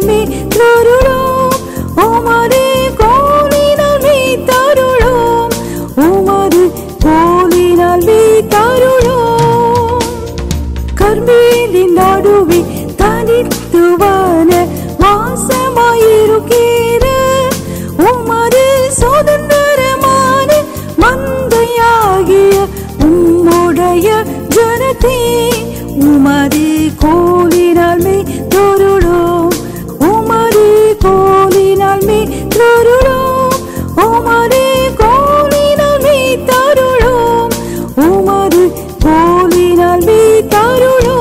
Me தருளோம் உமது கோலினால் me தருளோம் உமது கோலினால் me தருளோம் கர்மேலின் நடுவே தனித்துவான வாசமாயிருக்கிற உமது சுதந்திரமான மந்தையாகிய உம்முடைய ஜனத்தே உமது கோலினால் மே தொருளோம் உமது கோலினால் மே தொருளோம் உமது கோலினால் மே தருளோம் உமது கோலினால் மே தருளோம்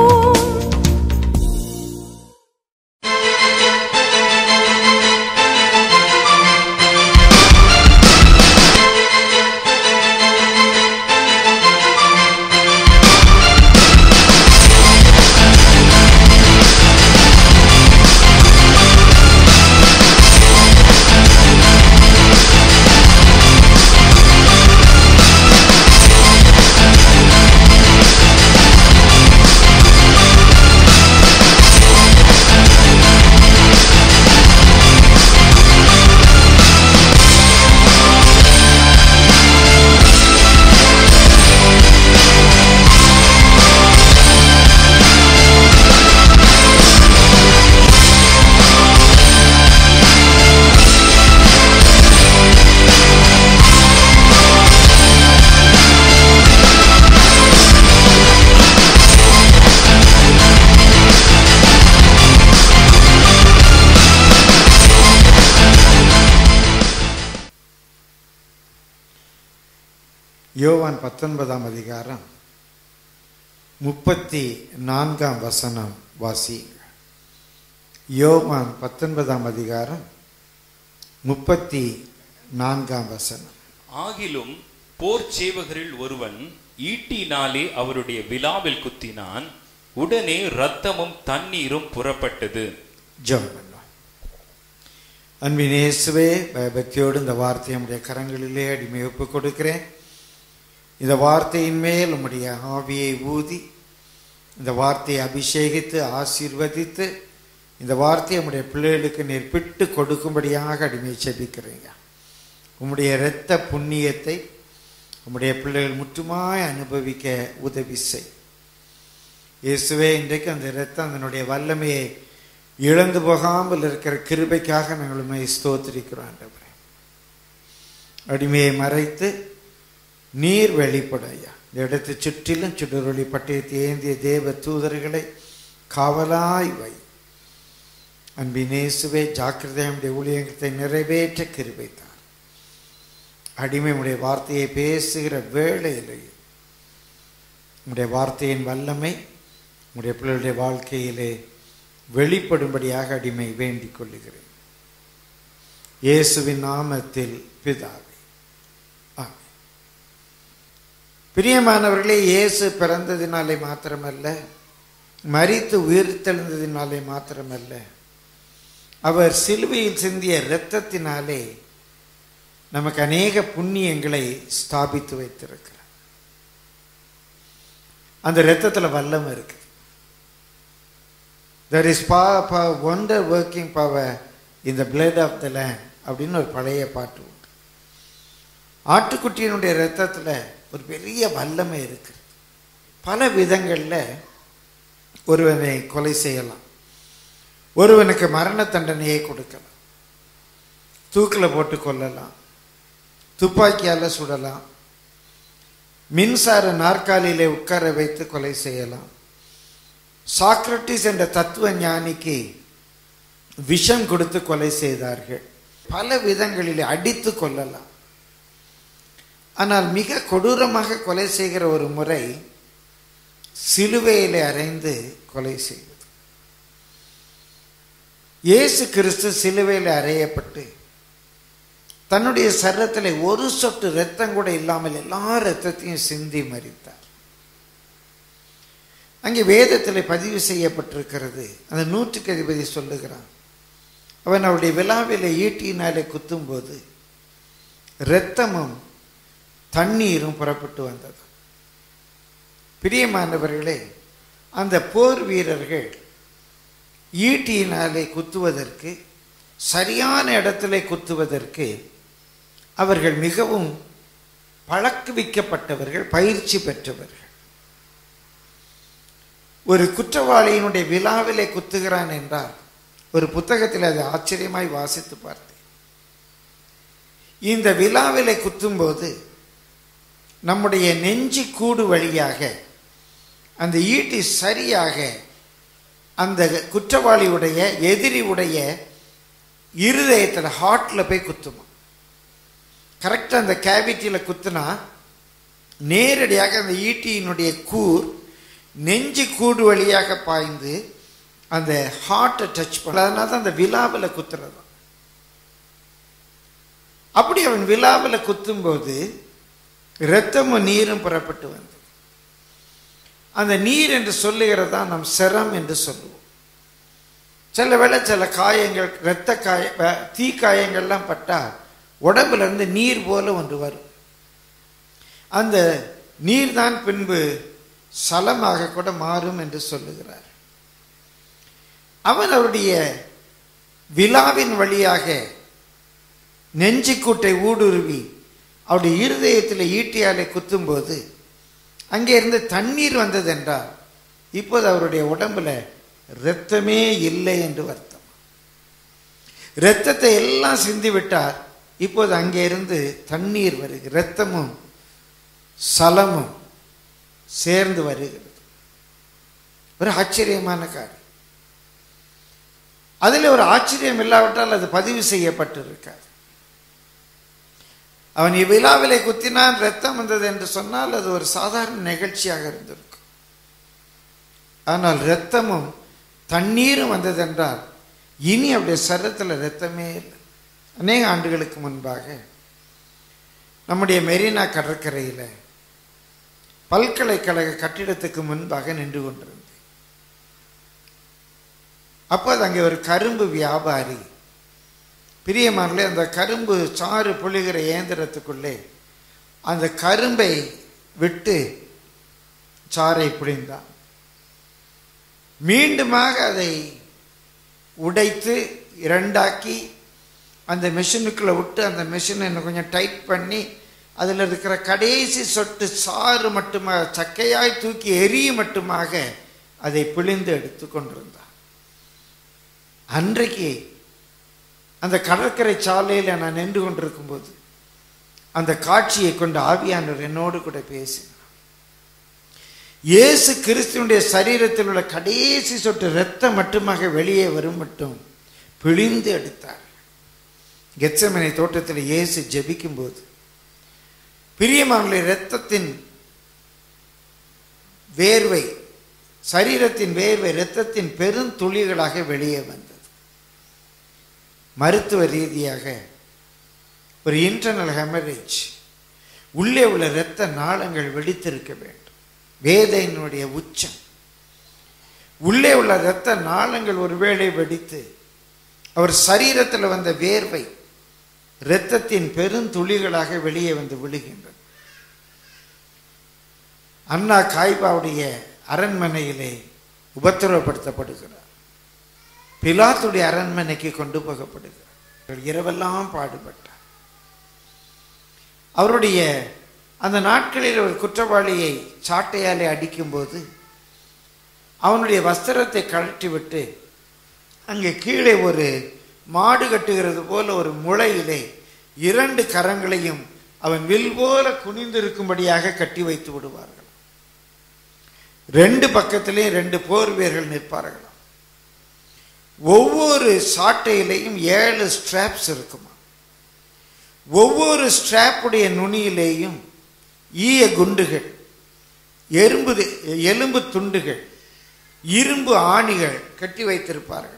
யோவான் பத்தொன்பதாம் அதிகாரம் முப்பத்தி நான்காம் வசனம் வாசி யோவான் பத்தொன்பதாம் அதிகாரம் முப்பத்தி நான்காம் வசனம் ஆகிலும் போர் சேவகரில் ஒருவன் ஈட்டினாலே அவருடைய விலாவில் குத்தினான் உடனே இரத்தமும் தண்ணீரும் புறப்பட்டது ஜெபம் பண்ணுவோம் அன்பின் இயேசுவே பயபக்தியோடு இந்த வார்த்தையை நம்முடைய கரங்களிலே அடிமை ஒப்புக் கொடுக்கிறேன் இந்த வார்த்தையின் மேல் உம்முடைய ஆவியை ஊதி இந்த வார்த்தையை அபிஷேகித்து ஆசீர்வதித்து இந்த வார்த்தையை நம்முடைய பிள்ளைகளுக்கு நீர் பிட்டு கொடுக்கும்படியாக அடிமை செபிக்கிறீங்க உம்முடைய இரத்த புண்ணியத்தை உம்முடைய பிள்ளைகள் முற்றுமாய் அனுபவிக்க உதவி செய் இயேசுவே இன்றைக்கு அந்த இரத்தம் அதனுடைய வல்லமையை இழந்து போகாமல் இருக்கிற கிருபைக்காக நாங்கள் உண்மை ஸ்தோத்திரிக்கிறோம் ஆண்டவரே அடிமையை மறைத்து நீர் வெளிப்படையா இந்த இடத்தை சுற்றிலும் சுடரொளி பட்டயத்தை ஏந்திய தேவ தூதர்களை காவலாய் வை அன்பினேசுவே ஜாக்கிரதையுடைய ஊழியத்தை நிறைவேற்ற கிருபைத்தார் அடிமை உடைய வார்த்தையை பேசுகிற வேளையிலேயே உடைய வார்த்தையின் வல்லமை உடைய பிள்ளைகளுடைய வாழ்க்கையிலே வெளிப்படும்படியாக அடிமை வேண்டிக் கொள்ளுகிறேன் இயேசுவின் நாமத்தில் பிதாவே ஆமென். பிரியமானவர்களே இயேசு பிறந்ததினாலே மாத்திரமல்ல மரித்து உயிர்த்தெழுந்ததினாலே மாத்திரமல்ல அவர் சிலுவையில் சிந்திய இரத்தத்தினாலே நமக்கு அநேக புண்ணியங்களை ஸ்தாபித்து வைத்திருக்கிறார் அந்த இரத்தத்தில் வல்லம் இருக்கு there is power wonder working power in the blood of the lamb அப்படின்னு ஒரு பழைய பாட்டு உண்டு ஆட்டுக்குட்டியினுடைய இரத்தத்தில் ஒரு பெரிய வல்லமை இருக்கு பல விதங்களில் ஒருவனை கொலை செய்யலாம் ஒருவனுக்கு மரண தண்டனையை கொடுக்கலாம் தூக்கில் போட்டு கொல்லலாம் துப்பாக்கியால் சுடலாம் மின்சார நாற்காலியிலே உட்கார வைத்து கொலை செய்யலாம் சாக்ரட்டிஸ் என்ற தத்துவ ஞானிக்கு விஷம் கொடுத்து கொலை செய்தார்கள் பல விதங்களிலே அடித்து கொல்லலாம் ஆனால் மிக கொடூரமாக கொலை செய்கிற ஒரு முறை சிலுவையிலே அறைந்து கொலை செய்வது இயேசு கிறிஸ்து சிலுவையில் அறையப்பட்டு தன்னுடைய சரத்தில் ஒரு சொட்டு ரத்தம் கூட இல்லாமல் எல்லா ரத்தத்தையும் சிந்தி மறித்தார் அங்கே வேதத்தில் பதிவு செய்யப்பட்டிருக்கிறது அந்த நூற்றுக்கு அதிபதி சொல்லுகிறான் அவன் அவருடைய விழாவில் ஈட்டியினாலே குத்தும்போது இரத்தமும் தண்ணீரும் புறப்பட்டு வந்தது பிரியமானவர்களே அந்த போர் வீரர்கள் ஈட்டியினாலே குத்துவதற்கு சரியான இடத்திலே குத்துவதற்கு அவர்கள் மிகவும் பழக்குவிக்கப்பட்டவர்கள் பயிற்சி பெற்றவர்கள் ஒரு குற்றவாளியினுடைய விழாவிலே குத்துகிறான் என்றால் ஒரு புத்தகத்தில் அதை ஆச்சரியமாய் வாசித்து பார்த்தேன் இந்த விழாவிலே குத்தும்போது நம்முடைய நெஞ்சு கூடு வழியாக அந்த ஈட்டி சரியாக அந்த குற்றவாளியுடைய எதிரியுடைய இருதயத்தில் ஹார்ட்டில் போய் குத்துமா கரெக்டாக அந்த கேவிட்டியில் குத்துனா நேரடியாக அந்த ஈட்டியினுடைய கூர் நெஞ்சு கூடு வழியாக பாய்ந்து அந்த ஹார்ட்டை டச் பண்ண அதனால தான் அந்த விழாவில் குத்துறது அப்படி அவன் விழாவில் குத்தும்போது இரத்தமும் நீரும் புறப்பட்டு வந்தது அந்த நீர் என்று சொல்லுகிறது தான் நம் சிரம் என்று சொல்லுவோம் சில வேளை சில காயங்கள் இரத்த காய வ- தீ காயங்கள்லாம் பட்டா உடம்புல இருந்து நீர் போல ஒன்று வரும் அந்த நீர் தான் பின்பு சலமாக கூட மாறும் என்று சொல்லுகிறார் அவன் அவருடைய விழாவின் வழியாக நெஞ்சுக்கூட்டை ஊடுருவி அவருடைய இருதயத்தில் ஈட்டியாலை குத்தும்போது அங்கே இருந்து தண்ணீர் வந்தது என்றால் இப்போது அவருடைய உடம்புல இரத்தமே இல்லை என்று அர்த்தம் இரத்தத்தை எல்லாம் சிந்தி விட்டார் இப்போது அங்கே இருந்து தண்ணீர் வருகிறது இரத்தமும் சலமும் சேர்ந்து வருகிறது ஒரு ஆச்சரியமான காரியம் அதில் ஒரு ஆச்சரியம் இல்லாவிட்டால் அது பதிவு செய்யப்பட்டிருக்காது அவன் இவ்விழாவிலே குத்தினான் ரத்தம் வந்தது என்று சொன்னால் அது ஒரு சாதாரண நிகழ்ச்சியாக இருந்திருக்கும் ஆனால் இரத்தமும் தண்ணீரும் வந்ததென்றால் இனி அவருடைய சரத்தில் இரத்தமே இல்லை அநேக ஆண்டுகளுக்கு முன்பாக நம்முடைய மெரினா கடற்கரையில் பல்கலைக்கழக கட்டிடத்துக்கு முன்பாக நின்று கொண்டிருந்தேன் அப்போது அங்கே ஒரு கரும்பு வியாபாரி பிரியமானே அந்த கரும்பு சாறு புளிகிற இயந்திரத்துக்குள்ளே அந்த கரும்பை விட்டு சாறை புழிந்தான் மீண்டுமாக அதை உடைத்து இரண்டாக்கி அந்த மிஷினுக்குள்ளே விட்டு அந்த மிஷினை இன்னும் கொஞ்சம் டைட் பண்ணி அதில் இருக்கிற கடைசி சொட்டு சாறு மட்டுமாக சக்கையாய் தூக்கி எரிய மட்டுமாக அதை பிழிந்து எடுத்து கொண்டிருந்தான் அன்றைக்கு அந்த கடற்கரை சாலையில் நான் நின்று கொண்டிருக்கும்போது அந்த காட்சியை கொண்டு ஆவியானவர் என்னோடு கூட பேசினார் இயேசு கிறிஸ்துவனுடைய சரீரத்தில் உள்ள கடைசி சொட்டு இரத்தம் மட்டுமாக வெளியே வரும் மட்டும் பிழிந்து எடுத்தார் கெச்சமனை தோட்டத்தில் இயேசு ஜெபிக்கும்போது பிரியமானுடைய இரத்தத்தின் வேர்வை சரீரத்தின் வேர்வை இரத்தத்தின் பெருந்துளிகளாக வெளியே வந்தது மருத்துவ ரீதியாக ஒரு இன்டர்னல் ஹெமரேஜ் உள்ளே உள்ள இரத்த நாளங்கள் வெடித்திருக்க வேண்டும் வேதையினுடைய உச்சம் உள்ளே உள்ள இரத்த நாளங்கள் ஒருவேளை வெடித்து அவர் சரீரத்தில் வந்த வேர்வை இரத்தத்தின் பெருந்துளிகளாக வெளியே வந்து விழுகின்றது அண்ணா காய்பாவுடைய அரண்மனையிலே உபத்திரவப்படுத்தப்படுகிறார் பிலாத்துடைய அரண்மனைக்கு கொண்டு போகப்படுகிறார் இரவெல்லாம் பாடுபட்டார் அவருடைய அந்த நாட்களில் ஒரு குற்றவாளியை சாட்டையாலே அடிக்கும்போது அவனுடைய வஸ்திரத்தை கழட்டிவிட்டு அங்கே கீழே ஒரு மாடு கட்டுகிறது போல ஒரு முளையிலே இரண்டு கரங்களையும் அவன் வில் போல குனிந்திருக்கும்படியாக கட்டி வைத்து விடுவார்கள் ரெண்டு பக்கத்திலேயும் ரெண்டு போர் வீரர்கள் நிற்பார்களாம் ஒவ்வொரு சாட்டையிலையும் ஏழு ஸ்ட்ராப்ஸ் இருக்குமா ஒவ்வொரு ஸ்ட்ராப்புடைய நுனியிலேயும் ஈய குண்டுகள் எறும்பு எலும்பு துண்டுகள் இரும்பு ஆணிகள் கட்டி வைத்திருப்பார்கள்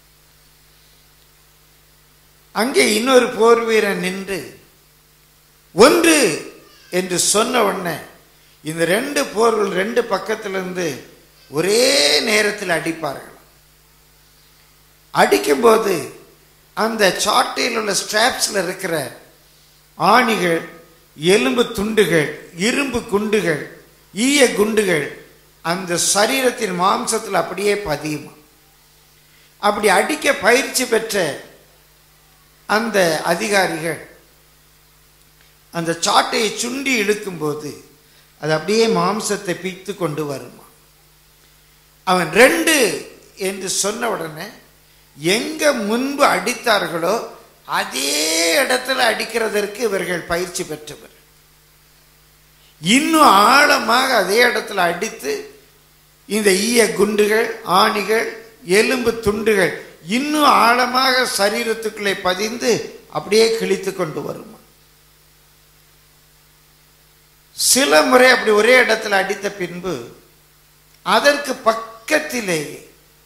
அங்கே இன்னொரு போர் வீரன் நின்று ஒன்று என்று சொன்ன உடனே இந்த ரெண்டு போர்கள் ரெண்டு பக்கத்திலிருந்து ஒரே நேரத்தில் அடிப்பார்கள் அடிக்கும்போது அந்த சாட்டையில் உள்ள ஸ்ட்ராப்ஸில் இருக்கிற ஆணிகள் எலும்பு துண்டுகள் இரும்பு குண்டுகள் ஈய குண்டுகள் அந்த சரீரத்தின் மாம்சத்தில் அப்படியே பதியுமா அப்படி அடிக்க பயிற்சி பெற்ற அந்த அதிகாரிகள் அந்த சாட்டையை சுண்டி இழுக்கும்போது அது அப்படியே மாம்சத்தை பிய்த்து கொண்டு வருமா அவன் ரெண்டு என்று சொன்ன உடனே எங்க முன்பு அடித்தார்களோ அதே இடத்துல அடிக்கிறதற்கு இவர்கள் பயிற்சி பெற்றவர் இன்னும் ஆழமாக அதே இடத்துல அடித்து இந்த ஈய குண்டுகள் ஆணிகள் எலும்பு துண்டுகள் இன்னும் ஆழமாக சரீரத்துக்குள்ளே பதிந்து அப்படியே கிழித்து கொண்டு வருமா சில முறை அப்படி ஒரே இடத்துல அடித்த பின்பு அதற்கு பக்கத்திலேயே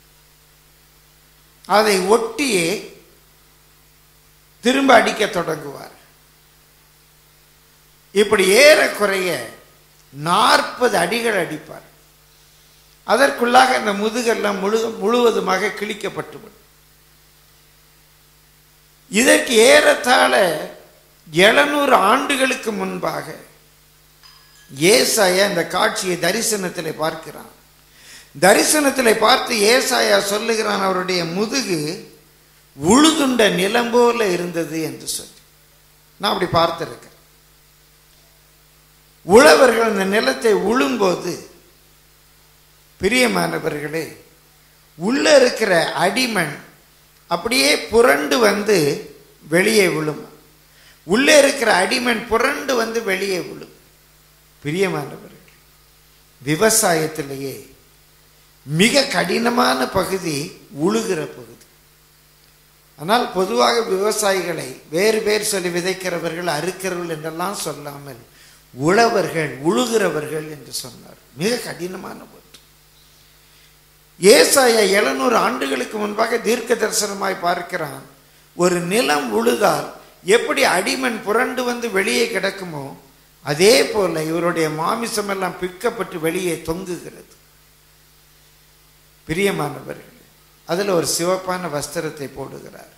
அதை ஒட்டியே திரும்ப அடிக்க தொடங்குவார் இப்படி ஏறக்குறைய நாற்பது அடிகள் அடிப்பார் அதற்குள்ளாக அந்த முதுகெல்லாம் முழு முழுவதுமாக கிழிக்கப்பட்டுவிடும் இதற்கு ஏறத்தாழ எழுநூறு ஆண்டுகளுக்கு முன்பாக ஏசாயா இந்த காட்சியை தரிசனத்திலே பார்க்கிறான் தரிசனத்திலே பார்த்து ஏசாயா சொல்லுகிறான் அவருடைய முதுகு உழுதுண்ட நிலம் போல இருந்தது என்று சொல்லி நான் அப்படி பார்த்திருக்கேன் உழவர்கள் அந்த நிலத்தை உழும்போது பிரியமானவர்களே உள்ள இருக்கிற அடிமண் அப்படியே புரண்டு வந்து வெளியே விழும் உள்ளே இருக்கிற அடிமண் புரண்டு வந்து வெளியே விழும் பிரியமானவர்கள் விவசாயத்திலேயே மிக கடினமான பகுதி உழுகிற பகுதி ஆனால் பொதுவாக விவசாயிகளை வேறு பேர் சொல்லி விதைக்கிறவர்கள் அறுக்கிறவர்கள் என்றெல்லாம் சொல்லாமல் உழவர்கள் உழுகிறவர்கள் என்று சொன்னார் மிக கடினமான ஒன்று ஏசாயா எழுநூறு ஆண்டுகளுக்கு முன்பாக தீர்க்க தரிசனமாய் பார்க்கிறான் ஒரு நிலம் உழுதால் எப்படி அடிமண் புரண்டு வந்து வெளியே கிடக்குமோ அதே போல இவருடைய மாமிசம் எல்லாம் பிக்கப்பட்டு வெளியே தொங்குகிறது பிரியமானவர்கள் அதுல ஒரு சிவப்பான வஸ்திரத்தை போடுகிறார்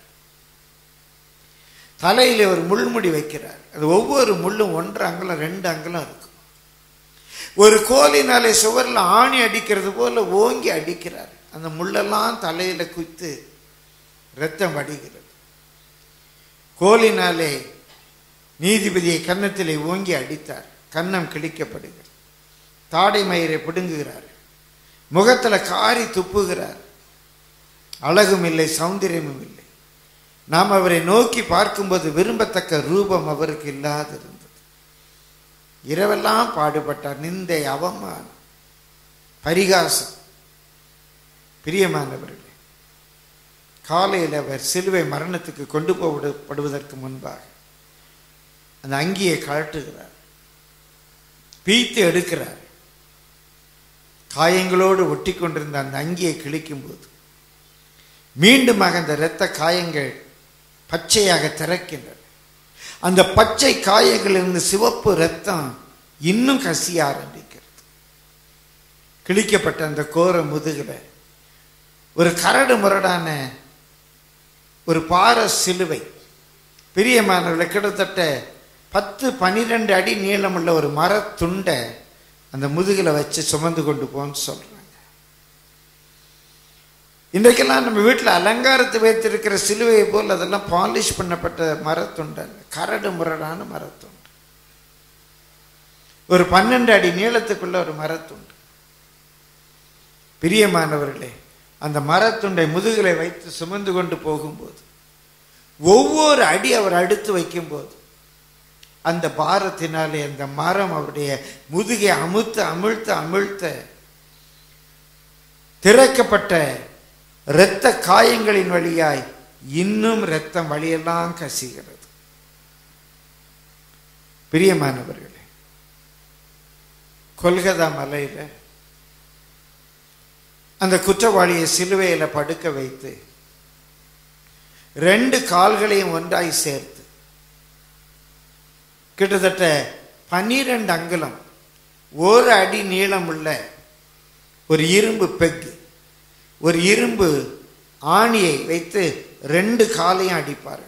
தலையில ஒரு முள்முடி வைக்கிறார் அது ஒவ்வொரு முள்ளும் ஒன்று அங்கலம் ரெண்டு அங்கலம் இருக்கும் ஒரு கோலினாலே சுவரில் ஆணி அடிக்கிறது போல ஓங்கி அடிக்கிறார் அந்த முள்ளெல்லாம் தலையில குத்து ரத்தம் வடிகிறது கோலினாலே நீதிபதியை கன்னத்திலே ஓங்கி அடித்தார் கன்னம் கிழிக்கப்படுகிறது தாடை மயிரை பிடுங்குகிறார் முகத்துல காரி துப்புகிறார் அழகும் இல்லை சௌந்தரியமும் இல்லை நாம் அவரை நோக்கி பார்க்கும்போது விரும்பத்தக்க ரூபம் அவருக்கு இல்லாதிருந்தது இரவெல்லாம் பாடுபட்டார் நிந்தை அவமானம் பரிகாசம் பிரியமானவர்களே காலையில் அவர் சிலுவை மரணத்துக்கு கொண்டு போகப்படுவதற்கு முன்பாக அந்த அங்கியை கழட்டுகிறார் பீத்து எடுக்கிறார் காயங்களோடு ஒட்டி கொண்டிருந்த அந்த அங்கியை கிழிக்கும்போது மீண்டுமாக அந்த இரத்த காயங்கள் பச்சையாக திறக்கின்றன அந்த பச்சை காயங்களிலிருந்து சிவப்பு ரத்தம் இன்னும் கசிய ஆரம்பிக்கிறது கிழிக்கப்பட்ட அந்த கோர முதுகில் ஒரு கரடு முரடான ஒரு பார சிலுவை பிரியமானவர்களை கிட்டத்தட்ட பத்து பனிரெண்டு அடி நீளமுள்ள ஒரு மரத்துண்டை அந்த முதுகில் வச்சு சுமந்து கொண்டு போன்னு சொல்றாங்க இன்றைக்கெல்லாம் நம்ம வீட்டில் அலங்காரத்தை வைத்திருக்கிற சிலுவையை போல் அதெல்லாம் பாலிஷ் பண்ணப்பட்ட மரத்துண்டு அல்ல கரடு முரடான மரத்துண்டு ஒரு பன்னெண்டு அடி நீளத்துக்குள்ள ஒரு மரத்துண்டு பிரியமானவர்களே அந்த மரத்துண்டை முதுகிலை வைத்து சுமந்து கொண்டு போகும்போது ஒவ்வொரு அடி அவர் அடுத்து வைக்கும்போது அந்த பாரத்தினாலே அந்த மரம் அவருடைய முதுகை அமுத்த அமிழ்த்த அமிழ்த்த திறக்கப்பட்ட இரத்த காயங்களின் வழியாய் இன்னும் இரத்தம் வழியெல்லாம் கசிகிறது பிரியமானவர்களே கொல்கதா மலையில அந்த குற்றவாளியை சிலுவையில படுக்க வைத்து ரெண்டு கால்களையும் ஒன்றாய் சேர்த்து கிட்டத்தட்ட பன்னிரண்டு அங்குலம் ஒரு அடி நீளம் உள்ள ஒரு இரும்பு பெக்கு ஒரு இரும்பு ஆணியை வைத்து ரெண்டு காலையும் அடிப்பார்கள்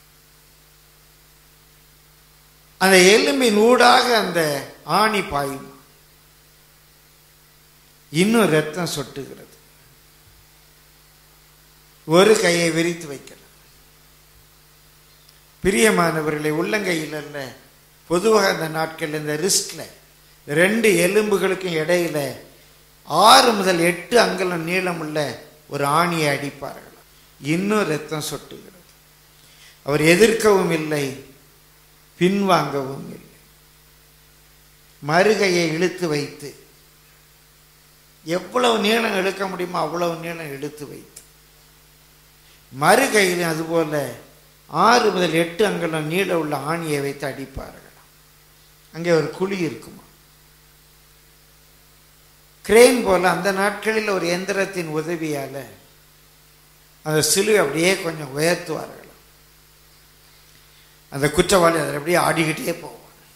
அந்த எலும்பின் ஊடாக அந்த ஆணி பாயும் இன்னும் ரத்தம் சொட்டுகிறது ஒரு கையை விரித்து வைக்கலாம் பிரியமானவர்களை உள்ளங்கையில் அல்ல பொதுவாக அந்த நாட்கள் இந்த ரிஸ்ட்ல ரெண்டு எலும்புகளுக்கும் இடையில ஆறு முதல் எட்டு அங்கலம் நீளமுள்ள ஒரு ஆணியை அடிப்பார்கள் இன்னும் ரத்தம் சொட்டுகிறது அவர் எதிர்க்கவும் இல்லை பின்வாங்கவும் இல்லை மறுகையை இழுத்து வைத்து எவ்வளவு நீளம் இழுக்க முடியுமோ அவ்வளவு நீளம் இழுத்து வைத்து மறுகையில் அதுபோல ஆறு முதல் எட்டு அங்கலம் நீள உள்ள ஆணியை வைத்து அடிப்பார்கள் அங்கே ஒரு குழி இருக்குமா கிரேன் போல அந்த நாட்களில் ஒரு எந்திரத்தின் உதவியால அந்த சிலுவை அப்படியே கொஞ்சம் உயர்த்துவார்கள் அந்த குற்றவாளி அதில் அப்படியே ஆடிக்கிட்டே போவான்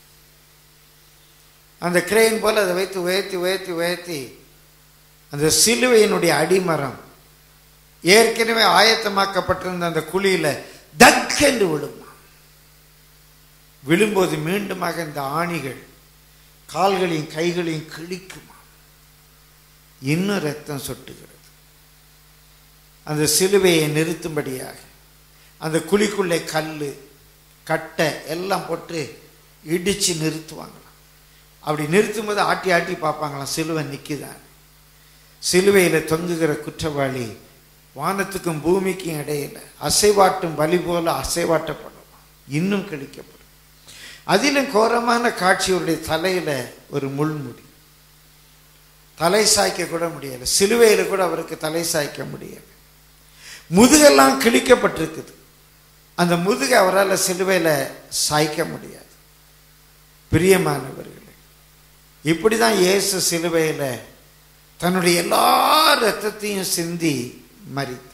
அந்த கிரேன் போல அதை வைத்து உயர்த்தி உயர்த்தி உயர்த்தி அந்த சிலுவையினுடைய அடிமரம் ஏற்கனவே ஆயத்தமாக்கப்பட்டிருந்த அந்த குழியில தக்கென்று விழுமா விழும்போது மீண்டுமாக இந்த ஆணிகள் கால்களையும் கைகளையும் கிழிக்குமா இன்னும் ரத்தம் சொட்டுகிறது அந்த சிலுவையை நிறுத்தும்படியாக அந்த குழிக்குள்ளே கல் கட்டை எல்லாம் போட்டு இடிச்சு நிறுத்துவாங்களாம் அப்படி நிறுத்தும்போது ஆட்டி ஆட்டி பார்ப்பாங்களாம் சிலுவை நிற்குதான் சிலுவையில் தொங்குகிற குற்றவாளி வானத்துக்கும் பூமிக்கும் இடையில அசைவாட்டும் வலி போல அசைவாட்டப்படுவான் இன்னும் கிழிக்கப்படும் அதிலும் கோரமான காட்சியுடைய தலையில ஒரு முள்முடி தலை சாய்க்க கூட முடியல சிலுவையில கூட அவருக்கு தலை சாய்க்க முடியல முதுகெல்லாம் கிழிக்கப்பட்டிருக்குது அந்த முதுகை அவரால் சிலுவையில சாய்க்க முடியாது பிரியமானவர்களே இப்படிதான் இயேசு சிலுவையில தன்னுடைய எல்லா ரத்தத்தையும் சிந்தி மறித்தார்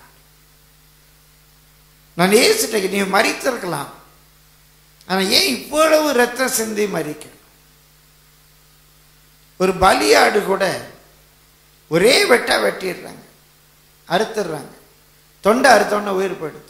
நான் இயேசுட்ட நீ மறித்திருக்கலாம் ஆனா ஏன் இவ்வளவு ரத்தம் சிந்தி மறிக்க ஒரு பலியாடு கூட ஒரே வெட்டா வெட்டிடுறாங்க அறுத்துடுறாங்க தொண்டை அறுத்தோன்னு உயிர் போயிடுது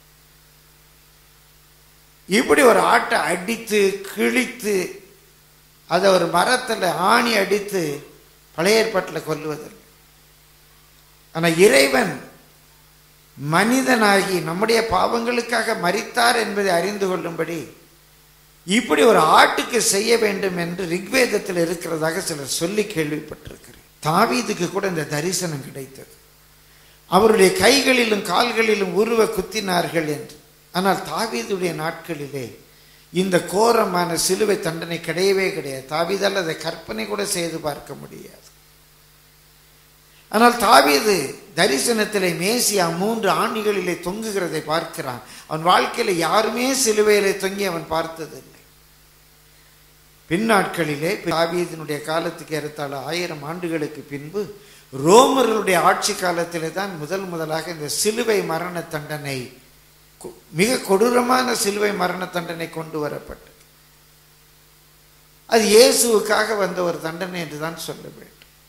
இப்படி ஒரு ஆட்டை அடித்து கிழித்து அதை ஒரு மரத்தில் ஆணி அடித்து பழைய ஏற்பாட்டில் கொல்லுவதில்லை ஆனால் இறைவன் மனிதனாகி நம்முடைய பாவங்களுக்காக மறித்தார் என்பதை அறிந்து கொள்ளும்படி இப்படி ஒரு ஆட்டுக்கு செய்ய வேண்டும் என்று ரிக்வேதத்தில் இருக்கிறதாக சிலர் சொல்லி கேள்விப்பட்டிருக்கிறேன் தாவீதுக்கு கூட இந்த தரிசனம் கிடைத்தது அவருடைய கைகளிலும் கால்களிலும் உருவ குத்தினார்கள் என்று ஆனால் தாவீதுடைய நாட்களிலே இந்த கோரமான சிலுவை தண்டனை கிடையவே கிடையாது தாவீதால் அதை கற்பனை கூட செய்து பார்க்க முடியாது ஆனால் தாவீது தரிசனத்திலே மேசியா மூன்று ஆணிகளிலே தொங்குகிறதை பார்க்கிறான் அவன் வாழ்க்கையில யாருமே சிலுவையிலே தொங்கி அவன் பார்த்ததில்லை பின்னாட்களிலே தாவீதினுடைய காலத்துக்கு ஏறத்தாழ ஆயிரம் ஆண்டுகளுக்கு பின்பு ரோமர்களுடைய ஆட்சி காலத்திலே தான் முதல் முதலாக இந்த சிலுவை மரண தண்டனை கொ- மிக கொடூரமான சிலுவை மரண தண்டனை கொண்டு வரப்பட்டது அது இயேசுவுக்காக வந்த ஒரு தண்டனை என்று தான் சொல்ல வேண்டும்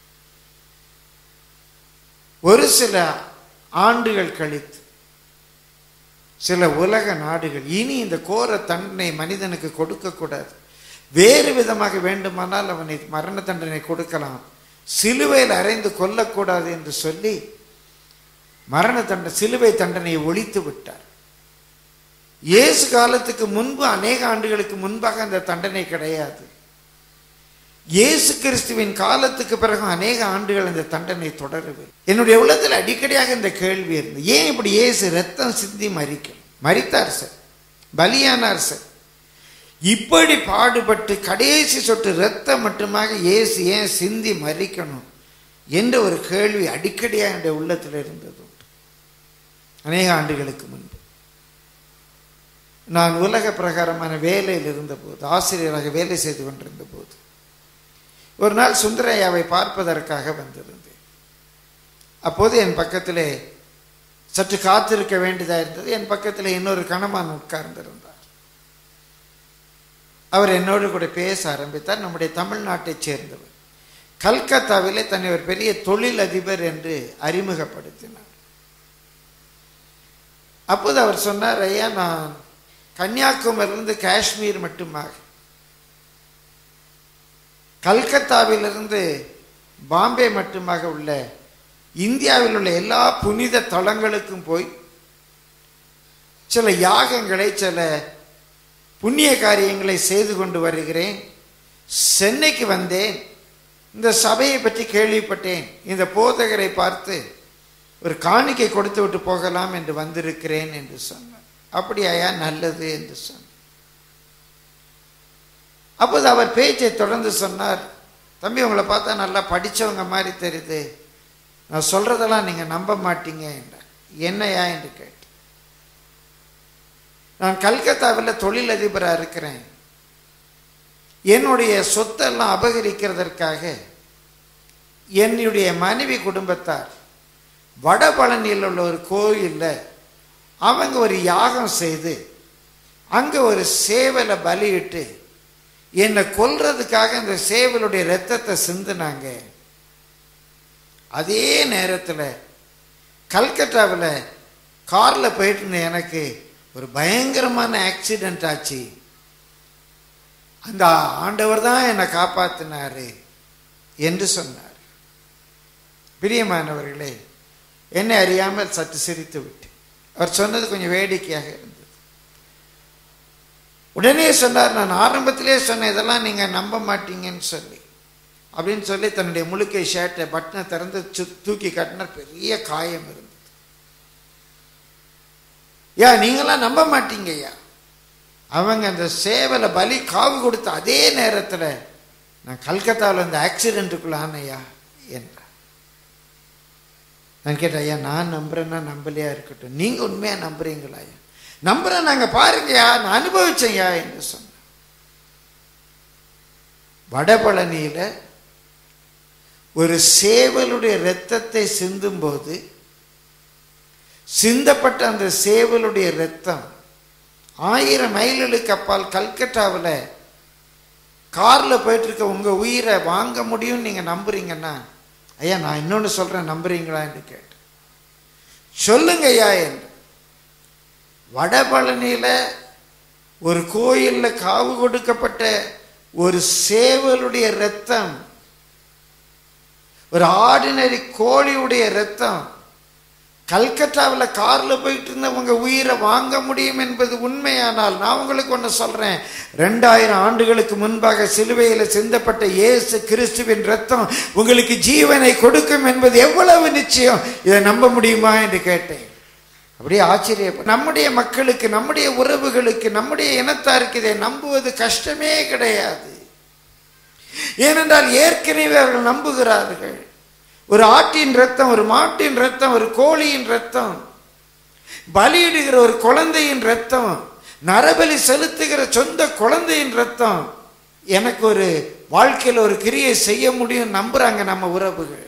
ஒரு சில ஆண்டுகள் கழித்து சில உலக நாடுகள் இனி இந்த கோர தண்டனை மனிதனுக்கு கொடுக்கக்கூடாது வேறு விதமாக வேண்டுமானால் அவனை மரண தண்டனை கொடுக்கலாம் சிலுவையில் அறைந்து கொல்லக்கூடாது என்று சொல்லி மரண தண்டனை சிலுவை தண்டனையை ஒழித்து விட்டார் இயேசு காலத்துக்கு முன்பு அநேக ஆண்டுகளுக்கு முன்பாக அந்த தண்டனை கிடையாது இயேசு கிறிஸ்துவின் காலத்துக்கு பிறகு அநேக ஆண்டுகள் இந்த தண்டனை தொடரவில்லை என்னுடைய உள்ளத்தில் அடிக்கடியாக இந்த கேள்வி இருந்தது ஏன் இப்படி இயேசு ரத்தம் சிந்தி மறிக்கும் மறித்தார் சார் பலியானார் சார் இப்படி பாடுபட்டு கடைசி சொட்டு ரத்தம் மட்டுமாக இயேசு ஏன் சிந்தி மறிக்கணும் என்ற ஒரு கேள்வி அடிக்கடியாக என்னுடைய உள்ளத்தில் இருந்தது உண்டு. அநேக ஆண்டுகளுக்கு முன்பு நான் உலக பிரகாரமான வேலையில் இருந்தபோது ஆசிரியராக வேலை செய்து கொண்டிருந்த போது ஒரு நாள் சுந்தரையாவை பார்ப்பதற்காக வந்திருந்தேன் அப்போது என் பக்கத்திலே சற்று காத்திருக்க வேண்டியதாக இருந்தது என் பக்கத்தில் இன்னொரு கணவன் உட்கார்ந்திருந்தார் அவர் என்னோடு கூட பேச ஆரம்பித்தார் நம்முடைய தமிழ்நாட்டைச் சேர்ந்தவர் கல்கத்தாவிலே தன்னை ஒரு பெரிய தொழில் அதிபர் என்று அறிமுகப்படுத்தினார் அப்போது அவர் சொன்னார் ஐயா நான் கன்னியாகுமரியிலிருந்து காஷ்மீர் மட்டுமாக கல்கத்தாவிலிருந்து பாம்பே மட்டுமாக உள்ள இந்தியாவில் உள்ள எல்லா புனித தலங்களுக்கும் போய் சில யாகங்களை சில புண்ணிய காரியங்களை செய்து கொண்டு வருகிறேன் சென்னைக்கு வந்தேன் இந்த சபையை பற்றி கேள்விப்பட்டேன் இந்த போதகரை பார்த்து ஒரு காணிக்கை கொடுத்து விட்டு போகலாம் என்று வந்திருக்கிறேன் என்று சொன்னார் அப்படியாயா நல்லது என்று சொன்னார் அப்போது அவர் பேச்சை தொடர்ந்து சொன்னார் தம்பி உங்களை பார்த்தா நல்லா படிச்சவங்க மாதிரி தெரியுது நான் சொல்றதெல்லாம் நீங்க நம்ப மாட்டீங்க என்றார் என்னையா என்று கேட்டேன் நான் கல்கத்தாவில் தொழிலதிபராக இருக்கிறேன் என்னுடைய சொத்தெல்லாம் அபகரிக்கிறதற்காக என்னுடைய மனைவி குடும்பத்தார் வடபழனியில் உள்ள ஒரு கோயில்ல அவங்க ஒரு யாகம் செய்து அங்க ஒரு சேவலை பலியிட்டு என்னை கொல்றதுக்காக அந்த சேவலுடைய ரத்தத்தை சிந்துனாங்க அதே நேரத்தில் கல்கட்டாவில் காரில் போயிட்டு இருந்த எனக்கு ஒரு பயங்கரமான ஆக்சிடென்ட் ஆச்சு அந்த ஆண்டவர் தான் என்னை காப்பாத்தினாரு என்று சொன்னார் பிரியமானவர்களே என்னை அறியாமல் சற்று சிரித்து விட்டு அவர் சொன்னது கொஞ்சம் வேடிக்கையாக இருந்தது உடனே சொன்னார் நான் ஆரம்பத்திலே சொன்னேன் இதெல்லாம் நீங்க நம்ப மாட்டீங்கன்னு சொல்லி அப்படின்னு சொல்லி தன்னுடைய முழுக்கை ஷர்ட்டை பட்டனை திறந்து சு- தூக்கி காட்டினார் பெரிய காயம் இருந்தது யா நீங்களாம் நம்ப மாட்டீங்கய்யா அவங்க அந்த சேவலை பலி காவு கொடுத்த அதே நேரத்தில் நான் கல்கத்தாவில் இந்த ஆக்சிடென்ட்டுக்குள்ள ஆனையா என்றார் நான் கேட்டேன் ஐயா நான் நம்புறேன்னா நம்பலையா இருக்கட்டும் நீங்க உண்மையா நம்புறீங்களா ஐயா நம்புறேன் நாங்க பாருங்கய்யா நான் அனுபவிச்சேன்யா என்று சொன்னேன் வடபழனியில ஒரு சேவலுடைய இரத்தத்தை சிந்தும்போது சிந்தப்பட்ட அந்த சேவலுடைய இரத்தம் ஆயிரம் மைல்களுக்கு அப்பால் கல்கட்டாவில் காரில் போயிட்டு இருக்க உங்க உயிரை வாங்க முடியும்னு நீங்க நம்புறீங்கன்னா ஐயா நான் இன்னொன்னு சொல்றேன் நம்புறீங்களா என்று கேட்டேன் சொல்லுங்க ஐயா என்று வடபழனியில ஒரு கோயில்ல காவு கொடுக்கப்பட்ட ஒரு சேவலுடைய ரத்தம் ஒரு ஆர்டினரி கோழியுடைய ரத்தம் கல்கத்தாவில் கார்ல போயிட்டு இருந்தவங்க உயிரை வாங்க முடியும் என்பது உண்மையானால் நான் உங்களுக்கு ஒன்று சொல்றேன் ரெண்டாயிரம் ஆண்டுகளுக்கு முன்பாக சிலுவையில் சிந்தப்பட்ட இயேசு கிறிஸ்துவின் ரத்தம் உங்களுக்கு ஜீவனை கொடுக்கும் என்பது எவ்வளவு நிச்சயம் இதை நம்ப முடியுமா என்று கேட்டேன் அப்படியே ஆச்சரிய நம்முடைய மக்களுக்கு நம்முடைய உறவுகளுக்கு நம்முடைய இனத்தாருக்கு இதை நம்புவது கஷ்டமே கிடையாது ஏனென்றால் ஏற்கனவே அவர்கள் நம்புகிறார்கள் ஒரு ஆட்டின் ரத்தம் ஒரு மாட்டின் ரத்தம் ஒரு கோழியின் ரத்தம் பலியிடுகிற ஒரு குழந்தையின் ரத்தம் நரபலி செலுத்துகிற சொந்த குழந்தையின் ரத்தம் எனக்கு ஒரு வாழ்க்கையில் ஒரு கிரியை செய்ய முடியும் நம்புறாங்க நம்ம உறவுகள்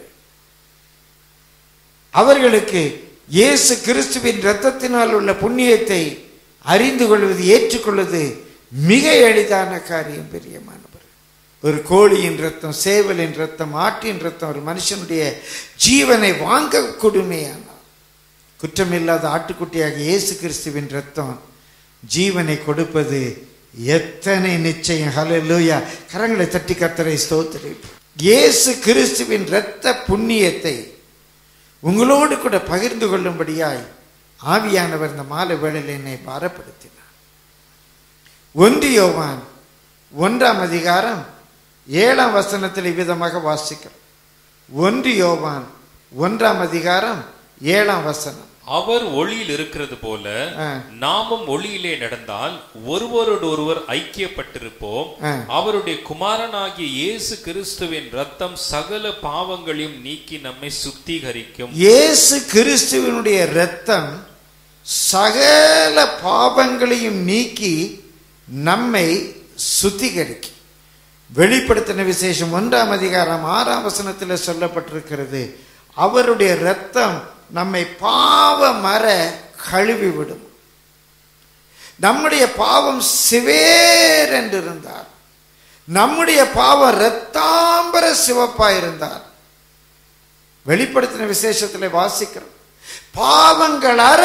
அவர்களுக்கு இயேசு கிறிஸ்துவின் இரத்தத்தினால் உள்ள புண்ணியத்தை அறிந்து கொள்வது ஏற்றுக்கொள்வது மிக எளிதான காரியம் பெரியமானவர் ஒரு கோழியின் ரத்தம் சேவலின் ரத்தம் ஆட்டின் ரத்தம் ஒரு மனுஷனுடைய ஜீவனை வாங்க கொடுமையானார் குற்றமில்லாத ஆட்டுக்குட்டியாக இயேசு கிறிஸ்துவின் ரத்தம் ஜீவனை கொடுப்பது எத்தனை நிச்சயம் ஹalleluya கரங்களை தட்டி கர்த்தரை ஸ்தோத்திரி இயேசு கிறிஸ்துவின் இரத்த புண்ணியத்தை உங்களோடு கூட பகிர்ந்து கொள்ளும்படியாய் ஆவியானவர் இந்த மாலை வேளையில் என்னை பாரப்படுத்தினார் ஒன்று யோவான் ஒன்றாம் அதிகாரம் ஏழாம் வசனத்தில் இவ்விதமாக வாசிக்கிறோம் ஒன்று யோவான் ஒன்றாம் அதிகாரம் ஏழாம் வசனம் அவர் ஒளியில் இருக்கிறது போல ஆ. நாமும் ஒளியிலே நடந்தால் ஒருவரோடு ஒருவர் ஐக்கியப்பட்டிருப்போம் ஆ. அவருடைய குமாரனாகிய இயேசு கிறிஸ்துவின் ரத்தம் சகல பாவங்களையும் நீக்கி நம்மை சுத்திகரிக்கும் இயேசு கிறிஸ்துவினுடைய இரத்தம் சகல பாவங்களையும் நீக்கி நம்மை சுத்திகரிக்கும் வெளிப்படுத்தின விசேஷம் ஒன்றாம் அதிகாரம் ஆறாம் வசனத்தில் சொல்லப்பட்டிருக்கிறது அவருடைய இரத்தம் நம்மை பாவ மர கழுவி விடும் நம்முடைய பாவம் சிவேர் என்று இருந்தார் நம்முடைய பாவம் இரத்தாம்பர சிவப்பா இருந்தார் வெளிப்படுத்தின விசேஷத்தில் வாசிக்கிறோம் பாவங்கள் அற